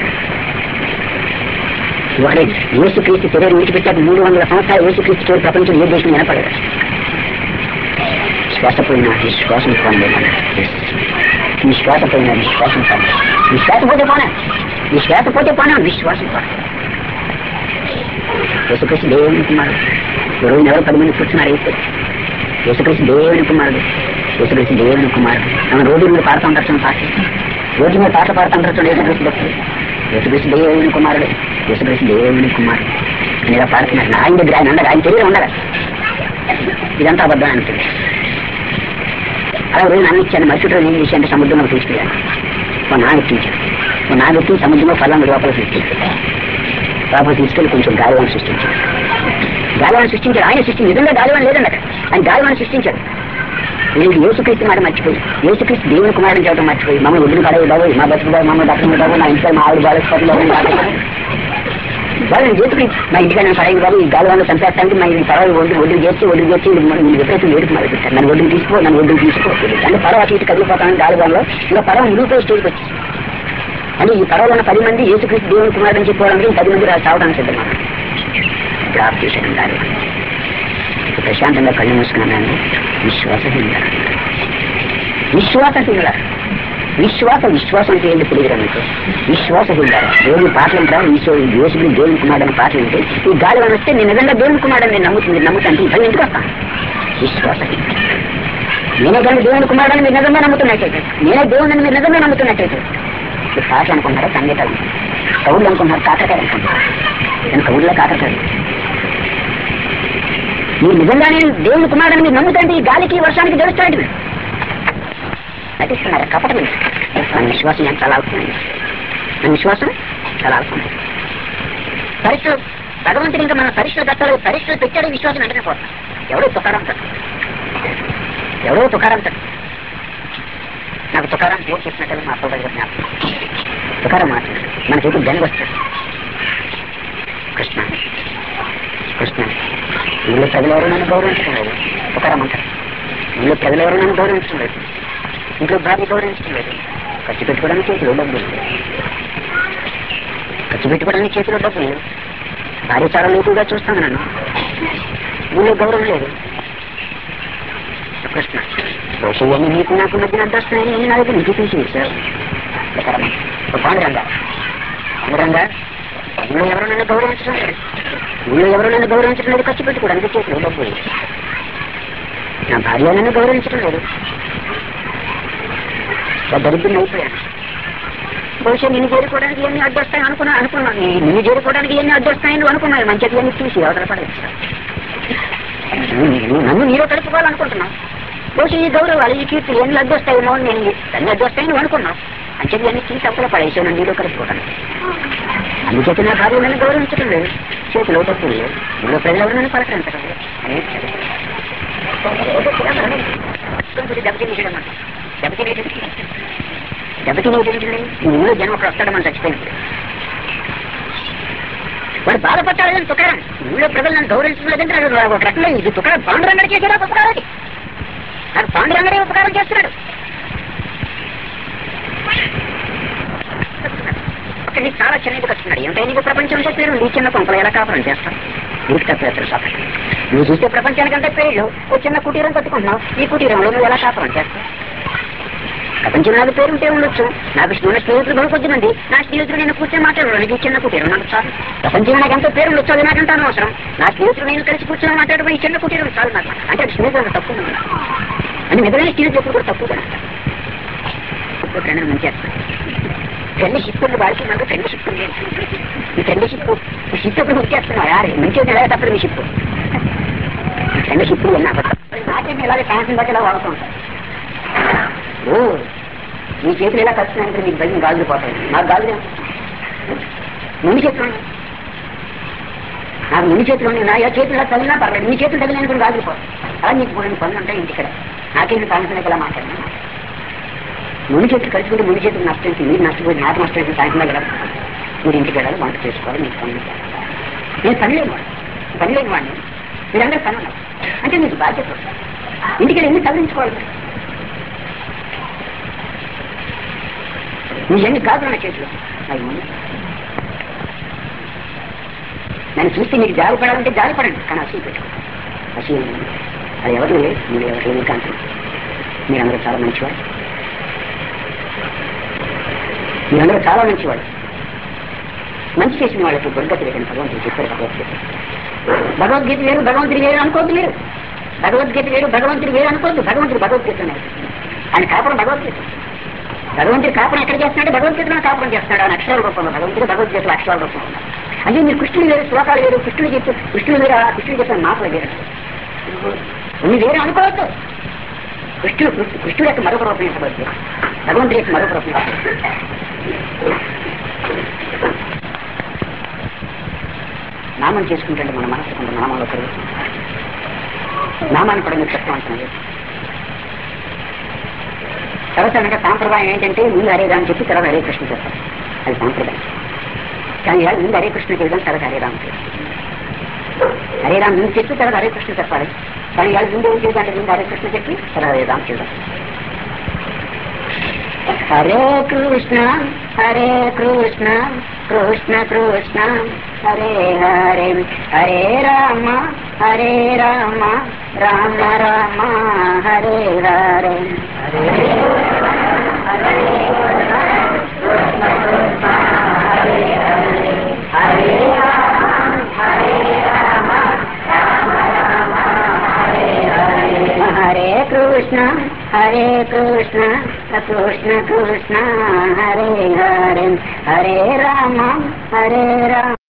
Speaker 1: ఒకడే యేసుక్రీస్తు శరీరం విడిచిపెట్టాక మూడు వందల సంవత్సరాలు యేసుక్రీస్తు పేరు ప్రపంచం ఏ దేశం వినపడదు శ్వాసపోయిన విశ్వాసం పొందే విశ్వాసపోయిన విశ్వాసం పొందే విశ్వాస పోతే పోనా విశ్వాస పోతే పోనా విశ్వాసం పోనా యేసుక్రీస్తు దేవుని కుమారుడు గురువుని ఎవరు పది మంది కూర్చున్నారు అయితే యేసుక్రీస్తు దేవుని కుమారుడు యేసుక్రీస్తు దేవుని కుమారుడు మనం రోడ్డు మీద పాడుతూ ఉంటారు పాట రోడ్డు మీద పాటలు పాడుతూ ఉంటారు యేసుక్రీస్తు భక్తులు యేసుక్రీస్తు దేవుని కుమారుడు యేసుక్రీస్తు దేవుని కుమారుడు అని ఇలా పాడుతున్నారు ఆయన దగ్గర ఆయన ఉండగా ఆయన తెలియదు ఉండగా ఇదంతా అబద్ధం అని తెలుసు అలా రోజు నాన్న ఇచ్చాను మరుసటి రోజు ఏం చేశాను సముద్రంలో తీసుకెళ్ళాను ఒక నాన్న ఎక్కించాను ఒక నాన్న ఎక్కి సముద్రంలో పల్లంగా లోపల తీసుకెళ్ళాను లోపల తీసుకెళ్ళి కొంచెం గాలివాన్ని సృష్టించాడు గాలివాన్ని సృష్టించాడు ఆయన సృష్టి నిజంగా గాలివాన్ లేదండి అక్కడ ఆయన గాలివాన్ని సృష్టించాడు నేను యేసుక్రీస్తు మాట మర్చిపోయి యేసుక్రీస్తు దేవుని కుమారుని చెప్పడం మర్చిపోయి మమ్మల్ని వదిలి పడేవి బాబు మా బతుకు బాబు మమ్మల్ని దక్కడం బాబు నా ఇంట్లో మా ఆవిడ బాలస్పతి బాబు వాళ్ళు చేసుకుని మా ఇంటికి నేను పడేది బాబు ఈ గాలివాన్లు చంపేస్తానికి మా ఇది పర్వాలేదు ఒడ్డు ఒడ్డు చేసి ఒడ్డు చేసి వీళ్ళు విపరీతం వేడుకు మొదలు పెట్టారు నన్ను ఒడ్డుకు తీసుకో నన్ను ఒడ్డుకు తీసుకో అంటే పడవ అటు ఇటు కదిలిపోతాను గాలివాన్లో ఇంకా పడవ మునిగిపోయి స్టేజ్కి వచ్చింది అని ఈ పడవలో ఉన్న పది మంది యేసుక్రీస్తు దేవుని కుమారుడు చెప్పుకోవడానికి ఈ పది మంది రా- చావడానికి సిద్ధమా డ్రాప్ చేశాను గాలి ప్రశాంతంగా కళ్ళు మూసుకున్నాను విశ్వాసహీనుల విశ్వాసహీనుల విశ్వాస విశ్వాసం అంటే ఏంటి తెలియదు మీకు విశ్వాసహీనుల దేవుని పాటలు ఉంటా ఈశ్వ యేసుని దేవుని కుమారుడు అనే పాటలు ఉంటే ఈ గాలి వల్ల వస్తే నేను నిజంగా దేవుని కుమారుడు నేను నమ్ముతుంది నమ్ముతాను ఈ భయం ఎందుకు వస్తాను విశ్వాసహీనుల నేనే కానీ దేవుని కుమారుడని మీరు నిజంగా నమ్ముతున్నట్టయితే నేనే దేవుడిని మీరు నిజంగా నమ్ముతున్నట్టయితే మీరు పాటలు అనుకుంటారా సంగీతాలు అనుకుంటారా కవులు అనుకుంటున్నారు కాకరకాయలు అనుకుంటారు నేను కవుల్లో కాకరకాయలు మీరు నిజంగానే దేవుని కుమారుడని మీరు నమ్ముతంటే ఈ గాలికి వర్షానికి తెలుస్తాడు మీరు నటిస్తున్నారు కపటం మన విశ్వాసం ఎంత చాలా అవుతుంది మన విశ్వాసం చాలా అవుతుంది పరీక్షలు భగవంతుడు ఇంకా మన పరీక్షలు పెట్టాలి పరీక్షలు పెట్టాడు విశ్వాసం వెంటనే పోతాం ఎవడో తుకారం తట్టు ఎవడో తుకారం తట్టు నాకు తుకారం పేరు చెప్పినట్టు మా అప్ప దగ్గర జ్ఞాపకం తుకారం మాట మనకి బెంగ వస్తుంది కృష్ణ కృష్ణ వీళ్ళు ప్రజలెవరు నన్ను గౌరవించడం లేదు తుకారం అంటారు వీళ్ళు ప్రజలెవరు నన్ను గౌరవించడం లేదు ఇంట్లో భార్య గౌరవించడం లేదు ఖర్చు పెట్టుకోవడానికి చేతిలో డబ్బులు లేవు. ఖర్చు పెట్టుకోవడానికి చేతిలో డబ్బులు లేవు. భార్య చాలా లోతుగా చూస్తాను నన్ను వీళ్ళు గౌరవం లేదు కృష్ణ దోషయ్యని నీకు నాకు మధ్యన అడ్డొస్తున్నాయని నేను నా దగ్గర నీకు తీసి సార్ పాండురంగా పాండురంగా ఊళ్ళో ఎవరు నన్ను గౌరవించడం లేదు ఊళ్ళో ఎవరు నన్ను గౌరవించడం లేదు ఖర్చు పెట్టుకోవడానికి చేతిలో డబ్బులు లేవు. నా భార్య నన్ను గౌరవించడం లేదు దరిద్రం అయిపోయాను బహుశా నిన్ను చేరుకోవడానికి ఎన్ని అడ్డొస్తాయి అనుకున్నా అనుకున్నాను నీ- నిన్ను చేరుకోవడానికి ఎన్ని అడ్డొస్తాయని నువ్వు అనుకున్నాను మంచిగా ఇవన్నీ తీసి అవతల పడేస్తా నువ్వు నన్ను నీలో కలుపుకోవాలనుకుంటున్నావు బహుశా ఈ గౌరవాలు ఈ కీర్తులు ఎన్ని అడ్డొస్తాయేమో అని నేను అన్ని అడ్డొస్తాయని నువ్వు అనుకున్నావు అంచెది ఇవన్నీ తీసి అవతల పడేసి నన్ను నీలో కలుపుకోవడానికి అందుచేత నా భార్య నన్ను గౌరవించడం లేదు చేతిలో డబ్బులు లేవు ఇందులో ప్రజలు ఎవరు నన్ను పలకరించడం లేదు అనేది దెబ్బతినేయడం అంటే దెబ్బతినేయడం దెబ్బతినేయడం ఈ ఊళ్ళో జనం ఒకడు వస్తాడు మనం చచ్చిపోయినప్పుడు వాడు బాధపట్టాలని తుకారం ఊళ్ళో ప్రజలు నన్ను గౌరవించడం లేదంటే నాకు ఒక రకంగా ఇది తుకారం పాండురంగడి చేసేదా ఉపకారం అది నాకు పాండురంగడే ఉపకారం చేస్తున్నాడు అక్కడ నీకు చాలా చిన్నది వస్తున్నాడు ఏమిటో నీకు ప్రపంచం అంటే పేరు నీ చిన్న కొంపలు ఎలా కాపురం చేస్తాం నీకు తప్పేస్తారు సార్ నువ్వు చూస్తే ప్రపంచానికంటే పేర్లు ఓ చిన్న కుటీరం కట్టుకుంటున్నావు ఈ కుటీరంలో నువ్వు ఎలా కాపురం చేస్తావు ప్రపంచంలో నాకు పేరు ఉంటే ఉండొచ్చు నాకు ఉన్న స్నేహితులు కూడా కొద్ది మంది నా స్నేహితులు నేను కూర్చొని మాట్లాడరు నీకు చిన్న కుటీరం నాకు చాలు ప్రపంచంలో నాకు ఎంతో పేరు ఉండొచ్చు అది నాకంటే అనవసరం నా స్నేహితులు నేను కలిసి కూర్చొని మాట్లాడడం ఈ చిన్న కుటీరం చాలు నాకు అంటే అది స్నేహితులు తక్కువ ఉంది. అంటే మిగతా స్నేహితులు ఎప్పుడు కూడా తక్కువ ఫ్రెండ్ మంచి ఫ్రెండ్షిప్ ఉంది వాడికి మనకు ఫ్రెండ్షిప్ ఉంది ఈ ఫ్రెండ్షిప్ ఈ షిప్ ఎప్పుడు వచ్చేస్తున్నావు యారు మంచి ఎలా తప్పదు మీ షిప్ ఈ ఫ్రెండ్షిప్ ఉన్నా నాకేమి ఇలాగే సాయంత్రం దాకా ఇలా వాడుతూ ఉంటాను ఓ మీ చేతులు ఎలా కలుస్తున్నాయంటే మీకు భయం గాజులు పోతాయి నాకు గాజులు ముందు చేతులు నాకు ముందు చేతులు ఉన్నాయి నా ఏ చేతులు ఇలా తగిలినా పర్లేదు మీ చేతులు తగిలిన కూడా గాజులు పోతాయి అలా నీకు కొన్ని పనులు ఉంటాయి ఇంటిక్కడ నాకేమి సాయంత్రం ఇలా మాట్లాడినా ముందు చేతులు కలుసుకుంటే ముందు చేతులు నష్టం మీరు నష్టపోయి నాకు నష్టం సాయంత్రం దగ్గర మీరు ఇంటికి వెళ్ళాలి వంట చేసుకోవాలి మీకు పనులు చేయాలి. నేను పని లేని వాడిని పని లేని వాడిని మీరందరూ పని ఉన్నారు అంటే మీకు బాధ్యత ఉంది. ఇంటికి వెళ్ళి ఎందుకు తగిలించుకోవాలి మీరు? మీ ఎన్ని కాదు నా చేతిలో అవి ముందు నన్ను చూస్తే మీకు జాలి పడాలంటే జాలి పడండి కానీ అసలు పెట్టుకోండి అసలు అది ఎవరు లేదు మీరు ఎవరు ఏమీ కాదు మీరందరూ చాలా మంచివాడు మీరందరూ చాలా మంచివాడు మంచి చేసిన వాళ్ళకి దుర్గతి లేదని భగవంతుడు చెప్పారు భగవద్గీత భగవద్గీత వేరు భగవంతుడి వేరు అనుకోవద్దు మీరు భగవద్గీత వేరు భగవంతుడి వేరు అనుకోవద్దు భగవంతుడు భగవద్గీత నేర్పిస్తుంది ఆయన కాపురం భగవద్గీత భగవంతుడు కాపురం ఎక్కడ చేస్తున్నాడు భగవద్గీతలో కాపురం చేస్తున్నాడు ఆయన అక్షరాల రూపంలో భగవంతుడు భగవద్గీతలో అక్షరాల రూపంలో ఉన్నాడు అంటే మీరు కృష్ణుడు వేరు శ్లోకాలు వేరు కృష్ణుడు చెప్పు కృష్ణుడు వేరు ఆ కృష్ణుడు చెప్పిన మాటలు వేరు నువ్వు వేరు అనుకోవద్దు కృష్ణుడు కృష్ణుడు- కృష్ణుడు యొక్క మరొక రూపం యొక్క భగవద్గీత భగవంతుడి యొక్క మరొక రూపం యొక్క భగవద్గీత. నామం చేసుకుంటే మన మనసు కొంత నామంలో కలుగుతుంది నామాన్ని కూడా మీరు చెప్తామంటున్నారు తర్వాత కనుక సాంప్రదాయం ఏంటంటే ముందు హరే రామ్ చెప్పి తర్వాత హరే కృష్ణ చెప్తారు అది సాంప్రదాయం కానీ ఇవాళ ముందు హరే కృష్ణ చెప్పడం తర్వాత హరే రామ్ చెప్పాలి హరే రామ్ ముందు చెప్పి తర్వాత హరే కృష్ణ చెప్పాలి కానీ ఇవాళ ముందు ఏం చేయాలంటే ముందు హరే కృష్ణ చెప్పి తర్వాత హరే రామ్ చేద్దాం హరే కృష్ణ హరే కృష్ణ కృష్ణ కృష్ణ హరే హరే హరే రామ హరే రామ రామ రామ హరే హరే హరే కృష్ణ హరే కృష్ణ కృష్ణ కృష్ణ హరే హరే హరే రామ హరే రామ